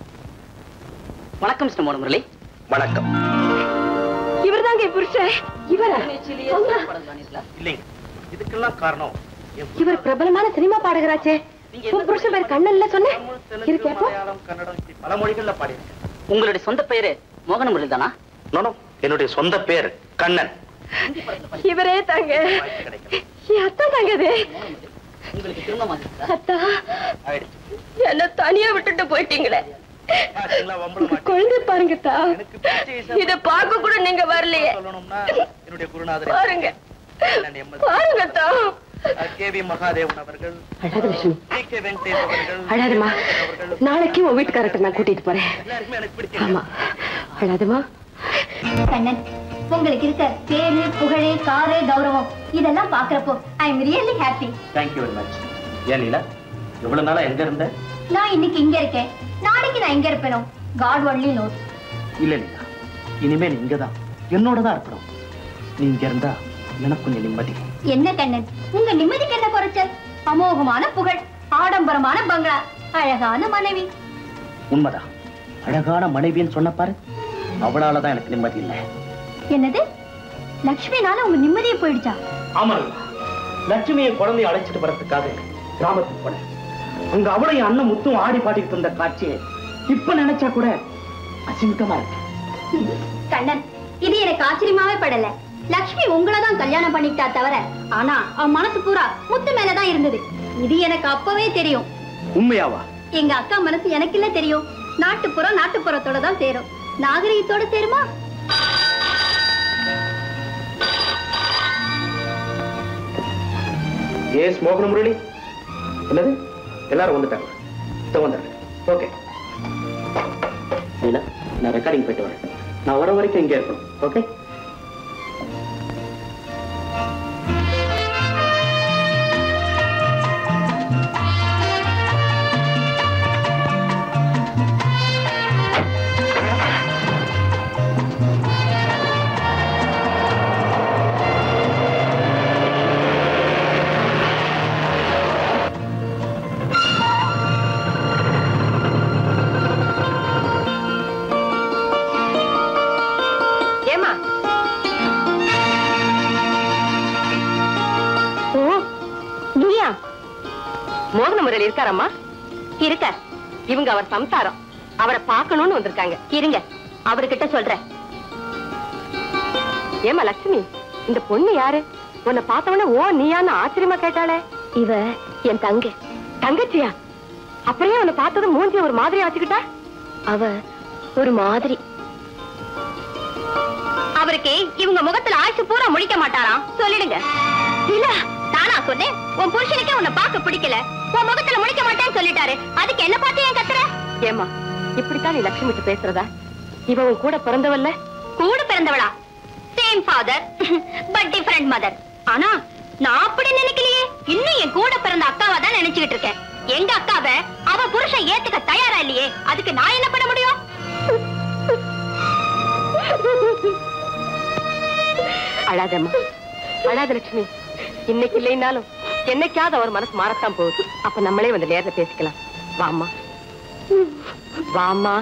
Speaker 2: வணக்கம் மிஸ்டர் மோகன் முரளி
Speaker 5: வணக்கம்
Speaker 6: இவர்தாங்க என் புருஷன் இவரா அம்மா,
Speaker 5: இல்லைங்க இதுக்கெல்லாம் காரணம் என்
Speaker 7: இவர் பிரபலமான சினிமா பாடகராச்சே உன் புருஷன் பேர் கண்ணன்ல சொன்ன
Speaker 5: தெலுங்கு,
Speaker 7: இரு கேப்போம்
Speaker 5: மலையாளம் கன்னடம் இப்படி பல மொழிகள்ல பாடியிருக்கேன்
Speaker 2: உங்களுடைய சொந்த பெயரு மோகன முரளி தானா
Speaker 5: நோனோ என்னுடைய சொந்த பேர் கண்ணன்
Speaker 6: இவரே தாங்க
Speaker 5: வாய்ப்பு கிடைக்கல.
Speaker 6: என் அத்தா தாங்க அது
Speaker 2: உங்களுக்கு திருமணம்
Speaker 6: அத்தா
Speaker 5: ஆயிடுச்சு.
Speaker 6: என்ன தனியா விட்டுட்டு போயிட்டீங்களே
Speaker 5: ஆச்சுங்களா, வம்பளம் ஆச்சு.
Speaker 6: குழந்தை பாருங்க தா
Speaker 5: எனக்கு பிடிச்ச இசை
Speaker 6: இத பார்க்க கூட நீங்க வரலையே
Speaker 5: சொல்லணும்னா என்னுடைய குருநாதர்
Speaker 6: பாருங்க
Speaker 5: நான் எம். எஸ்.
Speaker 6: பாருங்க தா
Speaker 5: கே வி மகாதேவன் அவர்கள்
Speaker 7: அழாத லட்சுமி
Speaker 5: டி கே வெங்கடேஷ் அவர்கள்
Speaker 7: அழாதம்மா
Speaker 5: அவர்கள்
Speaker 7: நாளைக்கு உன் வீட்டுக்காரர்கிட்ட நான் கூட்டிட்டு போறேன்
Speaker 5: எல்லாருக்குமே எனக்கு பிடிச்ச
Speaker 7: ஆமா அழாதம்மா
Speaker 9: கண்ணன் உங்களுக்கு இருக்க பேரு புகழே காரு கௌரவம் இதெல்லாம் பாக்குறப்போ I am really happy
Speaker 5: thank you very much ஏன் லீலா இவ்வளவு நாளா எங்க இருந்த
Speaker 9: நான் இன்னைக்கு இங்க இருக்கேன் நாளைக்கு நான் எங்க இருப்பேனோ காட் ஒன்லி நோஸ்
Speaker 5: இல்ல லீலா இனிமேல் இங்கதான் என்னோட தான் இருக்கணும் நீ இங்க இருந்தா எனக்கு கொஞ்சம் நிம்மதி
Speaker 9: என்ன கண்ணன் உங்க நிம்மதிக்கு என்ன குறைச்சல் அமோகமான புகழ் ஆடம்பரமான பங்களா அழகான மனைவி
Speaker 5: உண்மைதான் அழகான மனைவின்னு சொன்ன பாரு அவளாலதான் எனக்கு நிம்மதி இல்லை
Speaker 9: என்னது லக்ஷ்மினால உங்க நிம்மதியே போயிடுச்சா
Speaker 5: ஆமா லீலா. லட்சுமியை குழந்தைய அழைச்சிட்டு வரதுக்காக கிராமத்துக்கு போனேன் அங்க அவளையும் அண்ணன் முத்தும் ஆடி பாடிக்கிட்டு இருந்த காட்சியை இப்ப நினைச்சா கூட அசிங்கமா இருக்கு
Speaker 9: கண்ணன் இது எனக்கு ஆச்சரியமாவே படல லக்ஷ்மி உங்களை தான் கல்யாணம் பண்ணிக்கிட்டா தவிர ஆனா அவன் மனசு பூரா முத்து மேலதான் இருந்தது இது எனக்கு அப்பவே தெரியும்
Speaker 5: உண்மையாவா
Speaker 9: எங்க அக்கா மனசு எனக்கு இல்ல தெரியும் நாட்டுப்புறம் நாட்டுப்புறத்தோட தான் சேரும் நாகரிகத்தோட சேருமா
Speaker 5: ஏஸ் மோகன முரளி என்னது எல்லாரும் வந்துட்டாங்க இதோ வந்துடுறேன் ஓகே லீலா நான் ரெக்கார்டிங் போயிட்டு வரேன் நான் வர வரைக்கும் இங்கே இருக்கணும் ஓகே
Speaker 7: ஏமா ஓ நீயா மோகன முரளி இருக்காரம்மா இருக்க இவங்க அவர் சம்சாரம் அவரை பார்க்கணும்னு வந்திருக்காங்க இருங்க அவர்கிட்ட சொல்றேன் ஏமா லட்சுமி இந்த பொண்ணு யாரு உன்னை பார்த்தவொடனே ஓ நீயான்னு ஆச்சரியமா கேட்டாளே
Speaker 6: இவ என் தங்க
Speaker 7: தங்கச்சியா அப்படியே உன்னை பார்த்ததும் மூஞ்சி ஒரு மாதிரி ஆச்சுக்கிட்டா
Speaker 6: அவ ஒரு மாதிரி
Speaker 9: அவருக்கு இவங்க முகத்துல ஆயுசு பூரா முழிக்க மாட்டாராம் சொல்லிடுங்க இல்ல நானா சொன்னேன் உன் புருஷனுக்கே உன்னை பார்க்க பிடிக்கல உன் முகத்துல முழிக்க மாட்டேன்னு சொல்லிட்டாரு அதுக்கு என்ன பார்த்து ஏன் கத்துற
Speaker 7: ஏமா இப்படித்தான் நீ லட்சுமிட்டு பேசுறதா இவ உன் கூட பிறந்தவல்ல
Speaker 9: கூட பிறந்தவளா same father but different mother ஆனா நான் அப்படி நினைக்கலையே இன்னும் என் கூட பிறந்த அக்காவா தான் நினைச்சுக்கிட்டு இருக்கேன் எங்க அக்காவை அவ புருஷன் ஏத்துக்க தயாரா இல்லையே அதுக்கு நான் என்ன பண்ண முடியும்
Speaker 6: அழாதம்மா அழாத லட்சுமி இன்னைக்கு இல்லைனாலும் என்னைக்காவது அவர் மனசு மாறத்தான் போகுது அப்ப நம்மளே வந்து நேர்ல பேசிக்கலாம் வாம்மா வாம்மா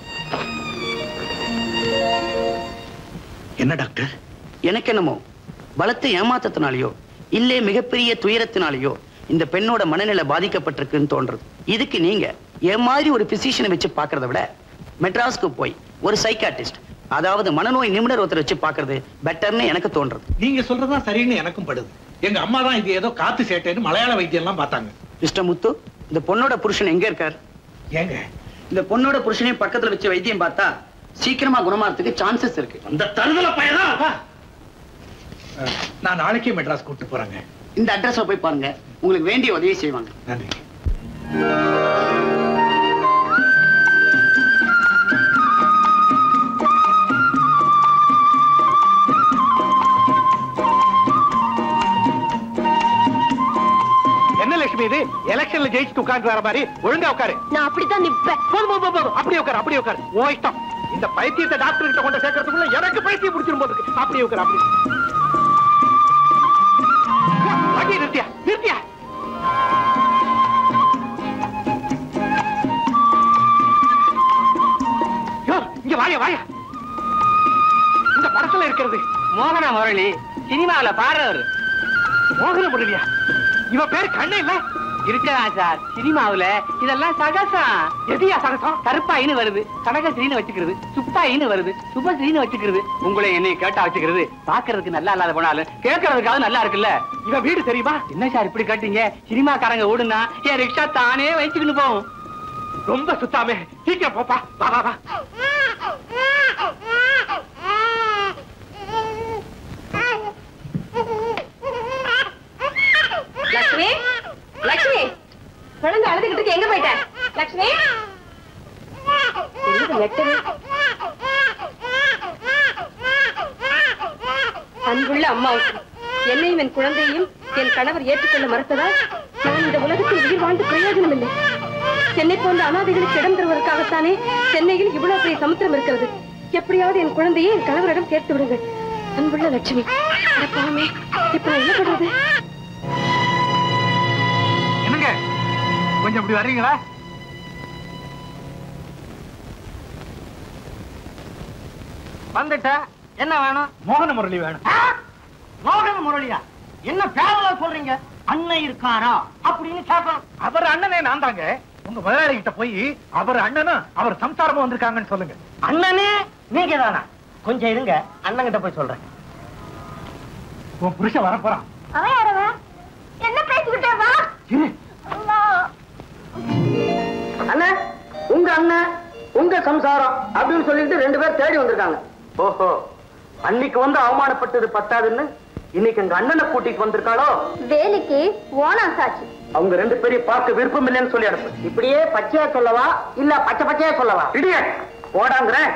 Speaker 1: என்ன டாக்டர்
Speaker 5: எனக்கு என்னமோ பலத்த ஏமாத்தத்தினாலேயோ இல்லே மிகப்பெரிய துயரத்தினாலேயோ இந்த பெண்ணோட மனநிலை பாதிக்கப்பட்டிருக்குன்னு தோன்றது இதுக்கு நீங்க என் மாதிரி ஒரு பிசிஷியனை வச்சு பார்க்கறத விட மெட்ராஸ்க்கு போய் ஒரு சைக்காட்டிஸ்ட் அதாவது மனநோய் நிபுணர் ஒருத்தர் வச்சு பார்க்கறது பெட்டர்னு எனக்கு தோன்றது
Speaker 1: நீங்க சொல்றதுதான் சரின்னு எனக்கும் படுது எங்க அம்மா தான் இது ஏதோ காத்து சேட்டைன்னு மலையாள வைத்தியம் எல்லாம் பார்த்தாங்க
Speaker 5: மிஸ்டர் முத்து இந்த பொண்ணோட புருஷன் எங்க இருக்கார்
Speaker 1: ஏங்க
Speaker 5: இந்த பொண்ணோட புருஷனையும் பக்கத்துல வச்சு வைத்தியம் பார்த்தா சீக்கிரமா குணமாறதுக்கு சான்சஸ் இருக்கு
Speaker 1: அந்த தருதல பையனா நான் நாளைக்கே மெட்ராஸ் கூட்டு போறேங்க
Speaker 5: இந்த அட்ரஸ் போய் பாருங்க உங்களுக்கு வேண்டிய உதவி செய்வாங்க
Speaker 1: நன்றி என்ன லட்சுமி இது எலெக்ஷன்ல ஜெயிச்சுட்டு உட்கார்ந்து வர மாதிரி ஒழுங்கா உட்காரு
Speaker 6: நான் அப்படித்தான் நிப்பேன்
Speaker 1: போதும் போதும் போதும் அப்படியே உட்காரு அப்படியே உட்காரு ஓ இஷ்டம் இந்த பைத்தியத்தை டாக்டர் கிட்ட கொண்டு சேர்க்கறதுக்குள்ள எனக்கு பைத்தியம் பிடிச்சிரும் போது இருக்கு. அப்படியே உட்காரு அப்படியே வண்டி நிறுத்தியா நிறுத்தியா யோ, இங்க வாயா வாயா இந்த படத்துல இருக்கிறது
Speaker 2: மோகன முரளி சினிமாவுல பாடுறவர்
Speaker 1: மோகன முரளியா இவ பேர் கண்ணே இல்ல
Speaker 2: இருக்கதான் சார் சினிமாவுல இதெல்லாம் சகசம்
Speaker 1: எதியா சகசம்
Speaker 2: கருப்பாயின்னு வருது கனகஸ்ரீன்னு வச்சுக்கிறது சுப்பாயின்னு வருது சுபஸ்ரீன்னு வச்சுக்கிறது உங்களை என்னை கேட்டா வச்சுக்கிறது பாக்குறதுக்கு நல்லா இல்லாத போனாலும் கேட்கறதுக்காவது நல்லா இருக்குல்ல
Speaker 1: இவ வீடு தெரியுமா
Speaker 2: என்ன சார் இப்படி கேட்டீங்க சினிமாக்காரங்க ஓடுனா என் ரிக்ஷா தானே வச்சுக்கிட்டு போகும்
Speaker 1: ரொம்ப சுத்தாமே சீக்கிரம் போப்பா வா வா வா
Speaker 6: லட்சுமி லட்சுமி குழந்தை அழுதுகிட்டு இருக்கு, எங்க போயிட்ட லட்சுமி என்னது நெட்டது? அன்புள்ள அம்மாவுக்கு என்னையும் என் குழந்தையையும் என் கணவர் ஏற்றுக்கொள்ள மறுத்ததால் நான் இந்த உலகத்தில் உயிர் வாழ்ந்து பிரயோஜனம் இல்லை சென்னை போன்ற அனாதைகளுக்கு இடம் தருவதற்காகத்தானே சென்னையில் இவ்வளவு பெரிய சமுத்திரம் இருக்கிறது எப்படியாவது என் குழந்தையை என் கணவரிடம் சேர்த்து விடுங்கள் அன்புள்ள லட்சுமி அட பாவமே இப்ப நான் என்ன பண்றது
Speaker 1: என்னங்க கொஞ்சம் இப்படி வர்றீங்களா
Speaker 2: வந்துட்டேன் என்ன வேணும்
Speaker 1: மோகன முரளி வேணும்
Speaker 2: மோகன முரளியா என்ன பேரலா சொல்றீங்க அண்ணன் இருக்காரா அப்படின்னு கேட்கணும்
Speaker 1: அவர் அண்ணனே நான் தாங்க உங்க முதலாளி கிட்ட போய் அவர் அண்ணனும் அவர் சம்சாரமும் வந்திருக்காங்கன்னு சொல்லுங்க
Speaker 2: அண்ணனே நீங்க தானா கொஞ்சம் இருங்க அண்ணன் கிட்ட போய் சொல்றேன்
Speaker 1: உன் புருஷன் வர போறான்
Speaker 9: அவன் யாரவ என்ன பேசிக்கிட்டே வா
Speaker 1: இரு
Speaker 2: அண்ணன் உங்க அண்ணன் உங்க சம்சாரம் அப்படின்னு சொல்லிட்டு ரெண்டு பேர் தேடி வந்திருக்காங்க ஓஹோ அன்னைக்கு வந்து அவமானப்பட்டது பத்தாதுன்னு இன்னைக்கு எங்க அண்ணனை கூட்டிட்டு வந்திருக்காளோ
Speaker 9: வேலைக்கு ஓனா சாட்சி
Speaker 2: அவங்க ரெண்டு பேரையும் பார்க்க விருப்பம் இல்லைன்னு சொல்லி அனுப்பு இப்படியே பச்சையா சொல்லவா இல்ல பச்சை பச்சையா சொல்லவா இடியட் போடாங்கிறேன்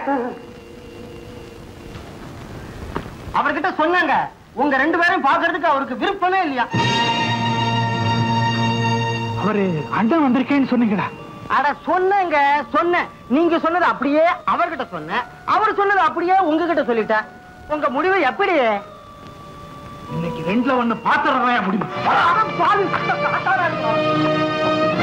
Speaker 2: அவர்கிட்ட சொன்னாங்க உங்க ரெண்டு பேரும் பாக்குறதுக்கு அவருக்கு விருப்பமே இல்லையா
Speaker 1: அவரு அண்ணன் வந்திருக்கேன்னு சொன்னீங்களா
Speaker 2: அட சொன்னேங்க சொன்னேன் நீங்க சொன்னது அப்படியே அவர்கிட்ட சொன்னேன் அவர் சொன்னது அப்படியே உங்ககிட்ட சொல்லிட்டேன் உங்க முடிவு எப்படி
Speaker 1: இன்னைக்கு ரெண்டுல ஒண்ணு பாத்திரம் முடியும்
Speaker 2: அட பாவி, காட்டாரா இருக்கும்.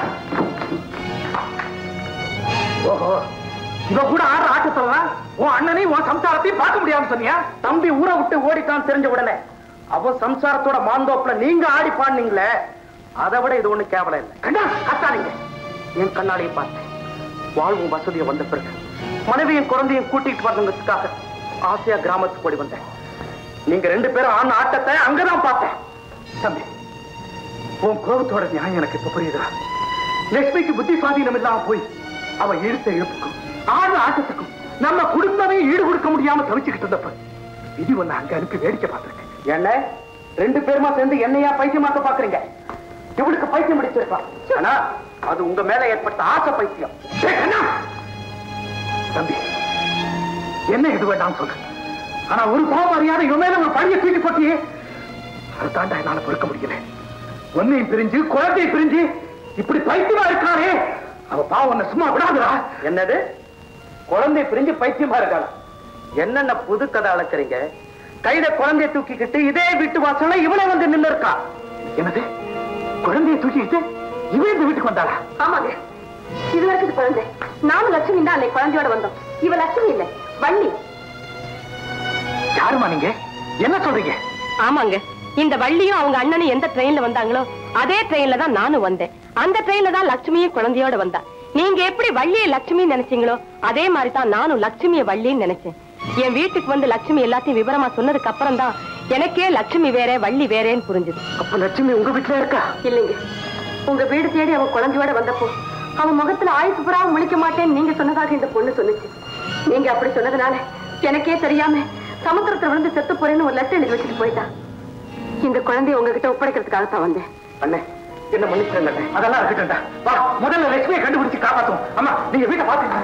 Speaker 1: ஓஹோ இவ கூட ஆடுற ஆட்டத்துலதான் உன் அண்ணனையும் உன் சம்சாரத்தையும் பார்க்க முடியாம சொன்னியா
Speaker 2: தம்பி ஊரை விட்டு ஓடிட்டான் தெரிஞ்ச உடனே அவ சம்சாரத்தோட மாந்தோப்புல நீங்க ஆடி பாடுனீங்களே அதை விட இது ஒண்ணு கேவலம் இல்லை
Speaker 1: கண்ணா காத்தாதீங்க
Speaker 2: என் கண்ணாடியை பார்த்தேன் வாழ்வும் வசதியை வந்த பிறகு மனைவியும் குழந்தையும் கூட்டிட்டு வரணுங்கிறதுக்காக ஆசையா கிராமத்துக்கு ஓடி வந்தேன் நீங்க ரெண்டு பேரும் ஆன ஆட்டத்தை அங்கதான் பார்த்தேன்
Speaker 1: தம்பி உன் கோபத்தோட நியாயம் எனக்கு இப்ப புரியுதா லட்சுமிக்கு புத்தி சுவாதீனம் இல்லாம போய் அவ இழுத்த இழுப்புக்கும் ஆடு ஆட்டத்துக்கும் நம்ம குடும்பமே ஈடு கொடுக்க முடியாம தவிச்சுக்கிட்டு இருந்தப்ப விதி ஒண்ணு அங்க அனுப்பி வேடிக்கை பார்த்திருக்கேன்
Speaker 2: என்ன ரெண்டு பேருமா சேர்ந்து என்னையா பைத்தியமாக்க பாக்குறீங்க இவளுக்கு பைத்தியம் முடிச்சிருப்பா ஆனா அது உங்க மேல ஏற்பட்ட ஆசை பைத்தியம்
Speaker 1: டேய், அண்ணா! தம்பி என்ன இது வேண்டாம் சொல்லு ஆனா ஒரு பாவம் அறியாத இவன் மேல ஒரு பழிய தூக்கி போட்டியே
Speaker 3: அது தாண்டா என்னால பொறுக்க முடியல ஒன்னையும் பிரிஞ்சு குழந்தையை பிரிஞ்சு இப்படி பைத்தியமா இருக்கானே அவ பாவம் உன்னை சும்மா விடாதுடா
Speaker 5: என்னது குழந்தை பிரிஞ்சு பைத்தியமா இருக்காளா என்னென்ன புது கதை அழைக்கிறீங்க கையில குழந்தைய தூக்கிக்கிட்டு இதே வீட்டு வாசல்ல இவளே வந்து நின்னு இருக்கா
Speaker 3: என்னது குழந்தையை தூக்கிக்கிட்டு இவன் இந்த வீட்டுக்கு வந்தாளா
Speaker 7: ஆமாங்க இது வரைக்கும் இது குழந்தை நானும் லட்சுமி தான் அன்னைக்கு குழந்தையோட வந்தோம் இவ லட்சுமி இல்ல வள்ளி
Speaker 3: யாருமா நீங்க என்ன சொல்றீங்க
Speaker 6: ஆமாங்க இந்த வள்ளியும் அவங்க அண்ணனும் எந்த ட்ரெயின்ல வந்தாங்களோ அதே ட்ரெயின்ல தான் நானும் வந்தேன் அந்த ட்ரெயின்ல தான் லட்சுமியும் குழந்தையோட வந்தா நீங்க எப்படி வள்ளியை லட்சுமி நினைச்சீங்களோ அதே மாதிரி தான் நானும் லட்சுமிய வள்ளின்னு நினைச்சேன் என் வீட்டுக்கு வந்து லட்சுமி எல்லாத்தையும் விவரமா சொன்னதுக்கு அப்புறம் தான் எனக்கே லட்சுமி வேற வள்ளி வேறேன்னு புரிஞ்சுது
Speaker 3: அப்ப லட்சுமி உங்க வீட்டுல இருக்கா
Speaker 6: இல்லைங்க உங்க வீடு தேடி அவ குழந்தையோட வந்தப்போ அவன் முகத்துல ஆயுசு புறாவும் முழிக்க மாட்டேன்னு நீங்க சொன்னதாக இந்த பொண்ணு சொல்லுச்சு நீங்க அப்படி சொன்னதுனால எனக்கே தெரியாம சமுத்திரத்துல விழுந்து செத்து போறேன்னு ஒரு லெட்டர் எழுதி வச்சுட்டு போயிட்டான் இந்த குழந்தைய உங்ககிட்ட ஒப்படைக்கிறதுக்காக தான் வந்தேன்
Speaker 3: அண்ணே என்ன மன்னிச்சிருங்க அண்ணே அதெல்லாம் இருக்கட்டும்டா வா முதல்ல லட்சுமியை கண்டுபிடிச்சு காப்பாத்தும் அம்மா நீங்க வீட்டை பாத்துங்க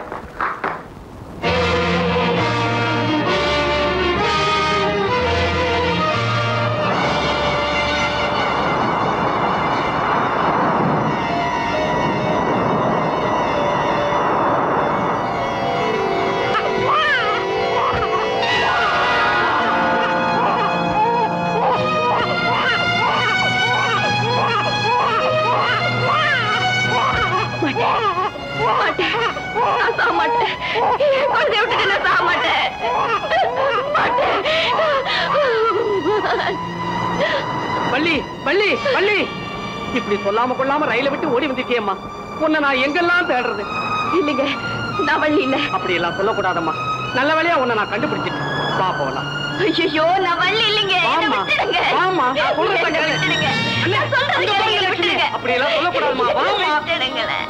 Speaker 6: மாட்டேன் நான் சாக மாட்டேன் குழந்தைய விட்டுட்டு நான் சாக மாட்டேன் மாட்டேன்
Speaker 2: பள்ளி பள்ளி பள்ளி இப்படி சொல்லாம கொள்ளாம ரயில விட்டு ஓடி வந்துட்டியம்மா உன்னை நான் எங்கெல்லாம் தேடுறது
Speaker 6: இல்லைங்க நான் வள்ளி இல்ல
Speaker 2: அப்படி எல்லாம் சொல்லக்கூடாதம்மா நல்ல வேலையா உன்னை நான் கண்டுபிடிச்சிட்டேன் வா போகலாம்
Speaker 6: ஐயோ நான் வள்ளி இல்லைங்க என்னை
Speaker 2: வாம்மா.
Speaker 6: விட்டுடுங்க
Speaker 2: வாம்மா, நான் சொல்றதை
Speaker 6: என்னை
Speaker 2: கேளு.
Speaker 6: விட்டுடுங்க
Speaker 2: அண்ணே,
Speaker 6: நான் சொல்றதை
Speaker 2: அங்க பாருங்க
Speaker 6: கேளுங்க,
Speaker 2: லட்சுமி.
Speaker 6: விட்டுடுங்க.
Speaker 2: அப்படி எல்லாம் சொல்லக்கூடாதும்மா. வாம்மா.
Speaker 6: விட்டுடுங்களேன்.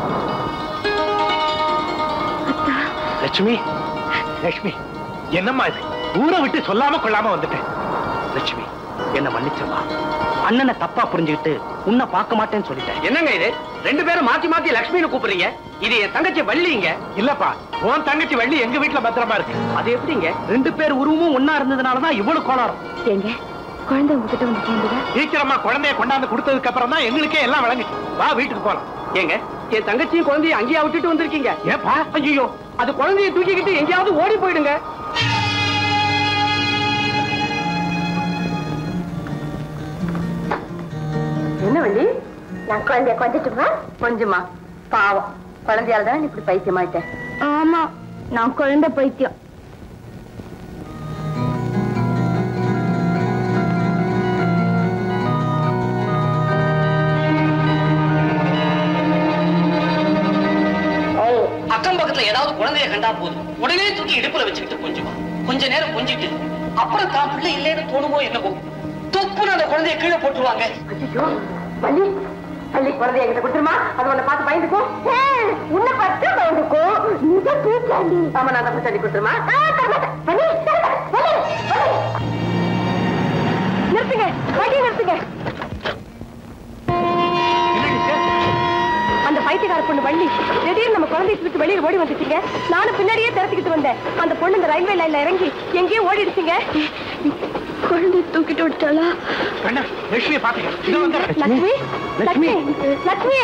Speaker 3: லட்சுமி லட்சுமி என்னம்மா இது ஊரை விட்டு சொல்லாம கொள்ளாம வந்துட்டேன்
Speaker 5: லட்சுமி என்ன மன்னிச்சிருமா அண்ணனை தப்பா புரிஞ்சுக்கிட்டு உன்னை பார்க்க மாட்டேன்னு சொல்லிட்டேன்
Speaker 2: என்னங்க இது ரெண்டு பேரும் மாத்தி மாத்தி லட்சுமின்னு கூப்பிடுறீங்க இது என் தங்கச்சி வள்ளிங்க
Speaker 3: இல்லப்பா உன் தங்கச்சி வள்ளி எங்க வீட்டுல பத்திரமா இருக்கு
Speaker 2: அது எப்படிங்க
Speaker 5: ரெண்டு பேர் உருவமும் ஒன்னா இருந்ததுனாலதான் இவ்வளவு கோளாறும்
Speaker 6: ஏங்க குழந்தை உங்ககிட்ட வந்து சேர்ந்ததா
Speaker 3: சீக்கிரமா குழந்தைய கொண்டாந்து கொடுத்ததுக்கு அப்புறம் தான் எங்களுக்கே எல்லாம் விளங்குச்சு வா வீட்டுக்கு போலாம்
Speaker 2: ஏங்க என் தங்கச்சியும் குழந்தையும் அங்கேயா விட்டுட்டு வந்திருக்கீங்க
Speaker 3: ஏப்பா
Speaker 2: ஐயோ அது குழந்தையை தூக்கிக்கிட்டு எங்கேயாவது ஓடி போயிடுங்க
Speaker 6: என்ன வள்ளி நான் குழந்தைய கொஞ்சட்டுமா கொஞ்சமா பாவம் குழந்தையால தான் இப்படி பைத்தியமாயிட்டேன்
Speaker 9: ஆமா நான் குழந்தை பைத்தியம்
Speaker 2: அக்கம் பக்கத்துல ஏதாவது குழந்தைய கண்டா போதும் உடனே தூக்கி இடுப்புல வச்சுக்கிட்டு கொஞ்சமா கொஞ்ச நேரம் கொஞ்சிட்டு அப்புறம் தான் பிள்ளை இல்லைன்னு தோணுமோ என்னவோ தொப்புன்னு அந்த குழந்தைய கீழே போட்டுருவாங்க
Speaker 6: ஐயோ வள்ளி வள்ளி குழந்தைய என்கிட்ட கொடுத்துருமா அது உன்னை பார்த்து பயந்துக்கும் உன்னை பார்த்து பயந்துக்கும் நீதான் பேசாண்டி ஆமா நான் தப்பு சொல்லி கொடுத்துருமா வள்ளி வள்ளி வள்ளி நிறுத்துங்க வண்டி நிறுத்துங்க அந்த பைத்தியக்கார பொண்ணு வள்ளி திடீர்னு நம்ம குழந்தைய தூக்கிட்டு வெளியே ஓடி வந்துட்டீங்க நானும் பின்னாடியே திறத்திக்கிட்டு வந்தேன் அந்த பொண்ணு இந்த ரயில்வே லைன்ல இறங்கி எங்கேயோ ஓடிடுச்சுங்க குழந்தைய தூக்கிட்டு விட்டாளா
Speaker 3: கண்ணா லட்சுமியை பாத்துக்க இதோ வந்துடுறேன்.
Speaker 6: லட்சுமி லட்சுமி லட்சுமி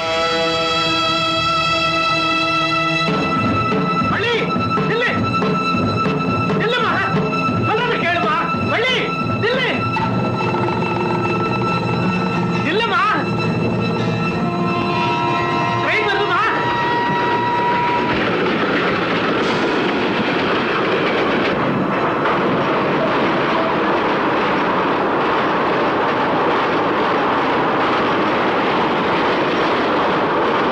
Speaker 3: வள்ளி நில்லு நில்லுமா சொல்றத கேளுமா வள்ளி நில்லு நில்லுமா ட்ரெயின் வருதுமா
Speaker 6: வள்ளி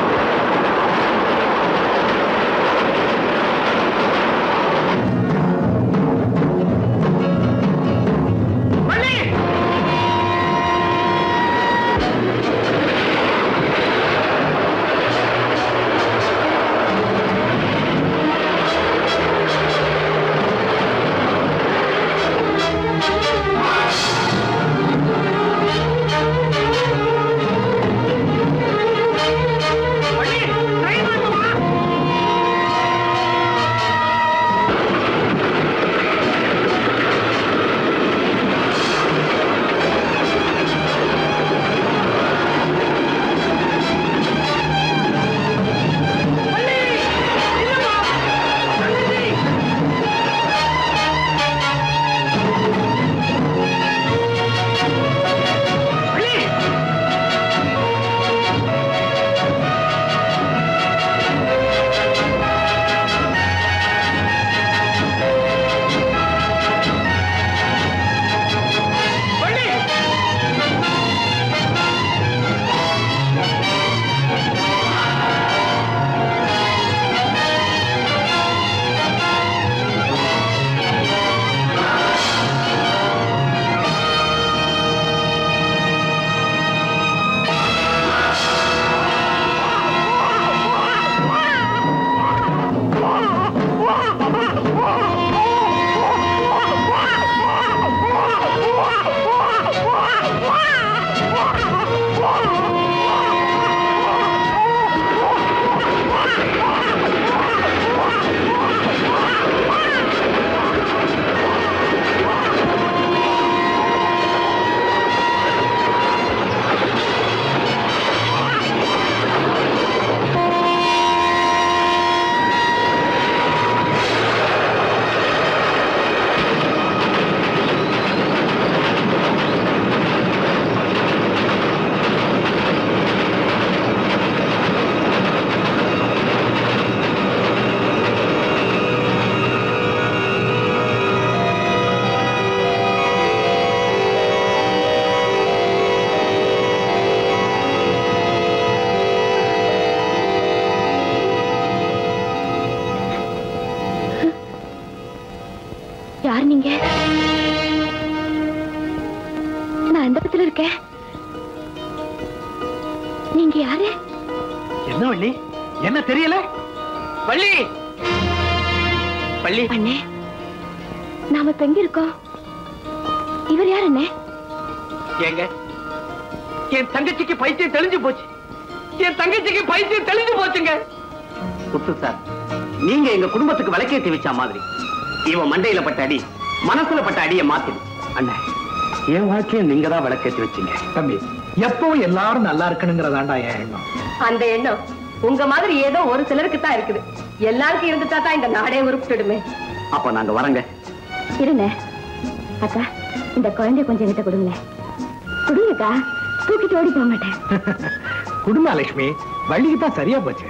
Speaker 9: நீங்க நான் எந்த பக்கத்துல இருக்கேன் நீங்க யாரு
Speaker 3: என்ன வள்ளி என்ன தெரியல
Speaker 2: வள்ளி வள்ளி
Speaker 9: அண்ணே நாம இப்ப எங்க இருக்கோம் இவர் யார் அண்ணே
Speaker 2: ஏங்க என் தங்கச்சிக்கு பைத்தியம் தெளிஞ்சு போச்சு என் தங்கச்சிக்கு பைத்தியம் தெளிஞ்சு போச்சுங்க
Speaker 5: முத்து சார் நீங்க எங்க குடும்பத்துக்கு விளக்கேத்தி வச்ச மாதிரி இவன் மண்டையில பட்ட அடி மனசுல பட்ட அடியை மாத்திடு அண்ணா என் வாழ்க்கையை நீங்க தான் விளக்கேத்தி வச்சீங்க
Speaker 3: தம்பி எப்பவும் எல்லாரும் நல்லா இருக்கணுங்கிறதாண்டா என் எண்ணம்
Speaker 6: அந்த எண்ணம் உங்க மாதிரி ஏதோ ஒரு சிலருக்கு தான் இருக்குது எல்லாருக்கும் இருந்துட்டா தான் இந்த நாடே உருப்பிட்டுடுமே
Speaker 5: அப்ப நாங்க வரங்க
Speaker 9: இருங்க அக்கா இந்த குழந்தைய கொஞ்சம் கிட்ட கொடுங்களேன் கொடுங்கக்கா தூக்கிட்டு ஓடி போக மாட்டேன்
Speaker 3: குடும்பலட்சுமி வள்ளிக்கு தான் சரியா போச்சு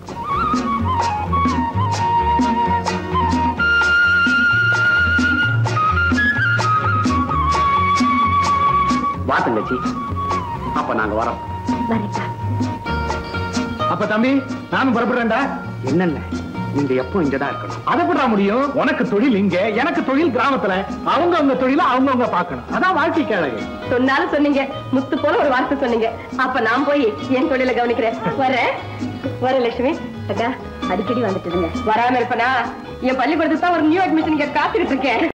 Speaker 5: வா தங்கச்சி அப்ப நாங்க வரோம்
Speaker 9: வரேக்கா
Speaker 3: அப்ப தம்பி நானும் புறப்படுறேன்டா
Speaker 5: என்னென்ன நீங்க எப்போ இங்கதான் இருக்கணும்
Speaker 3: அதை விட முடியும் உனக்கு தொழில் இங்க எனக்கு தொழில் கிராமத்துல அவங்க அவங்க தொழில அவங்க அவங்க பார்க்கணும் அதான் வாழ்க்கை கேளகு
Speaker 6: சொன்னாலும் சொன்னீங்க முத்து போல ஒரு வார்த்தை சொன்னீங்க அப்ப நான் போய் என் தொழில கவனிக்கிறேன் வரேன் வரேன் லட்சுமி அக்கா அடிக்கடி வந்துட்டு இருங்க வராம இருப்பனா என் பள்ளிக்கூடத்துக்கு தான் ஒரு நியூ அட்மிஷன் காத்துக்கிட்டு இருக்கேன்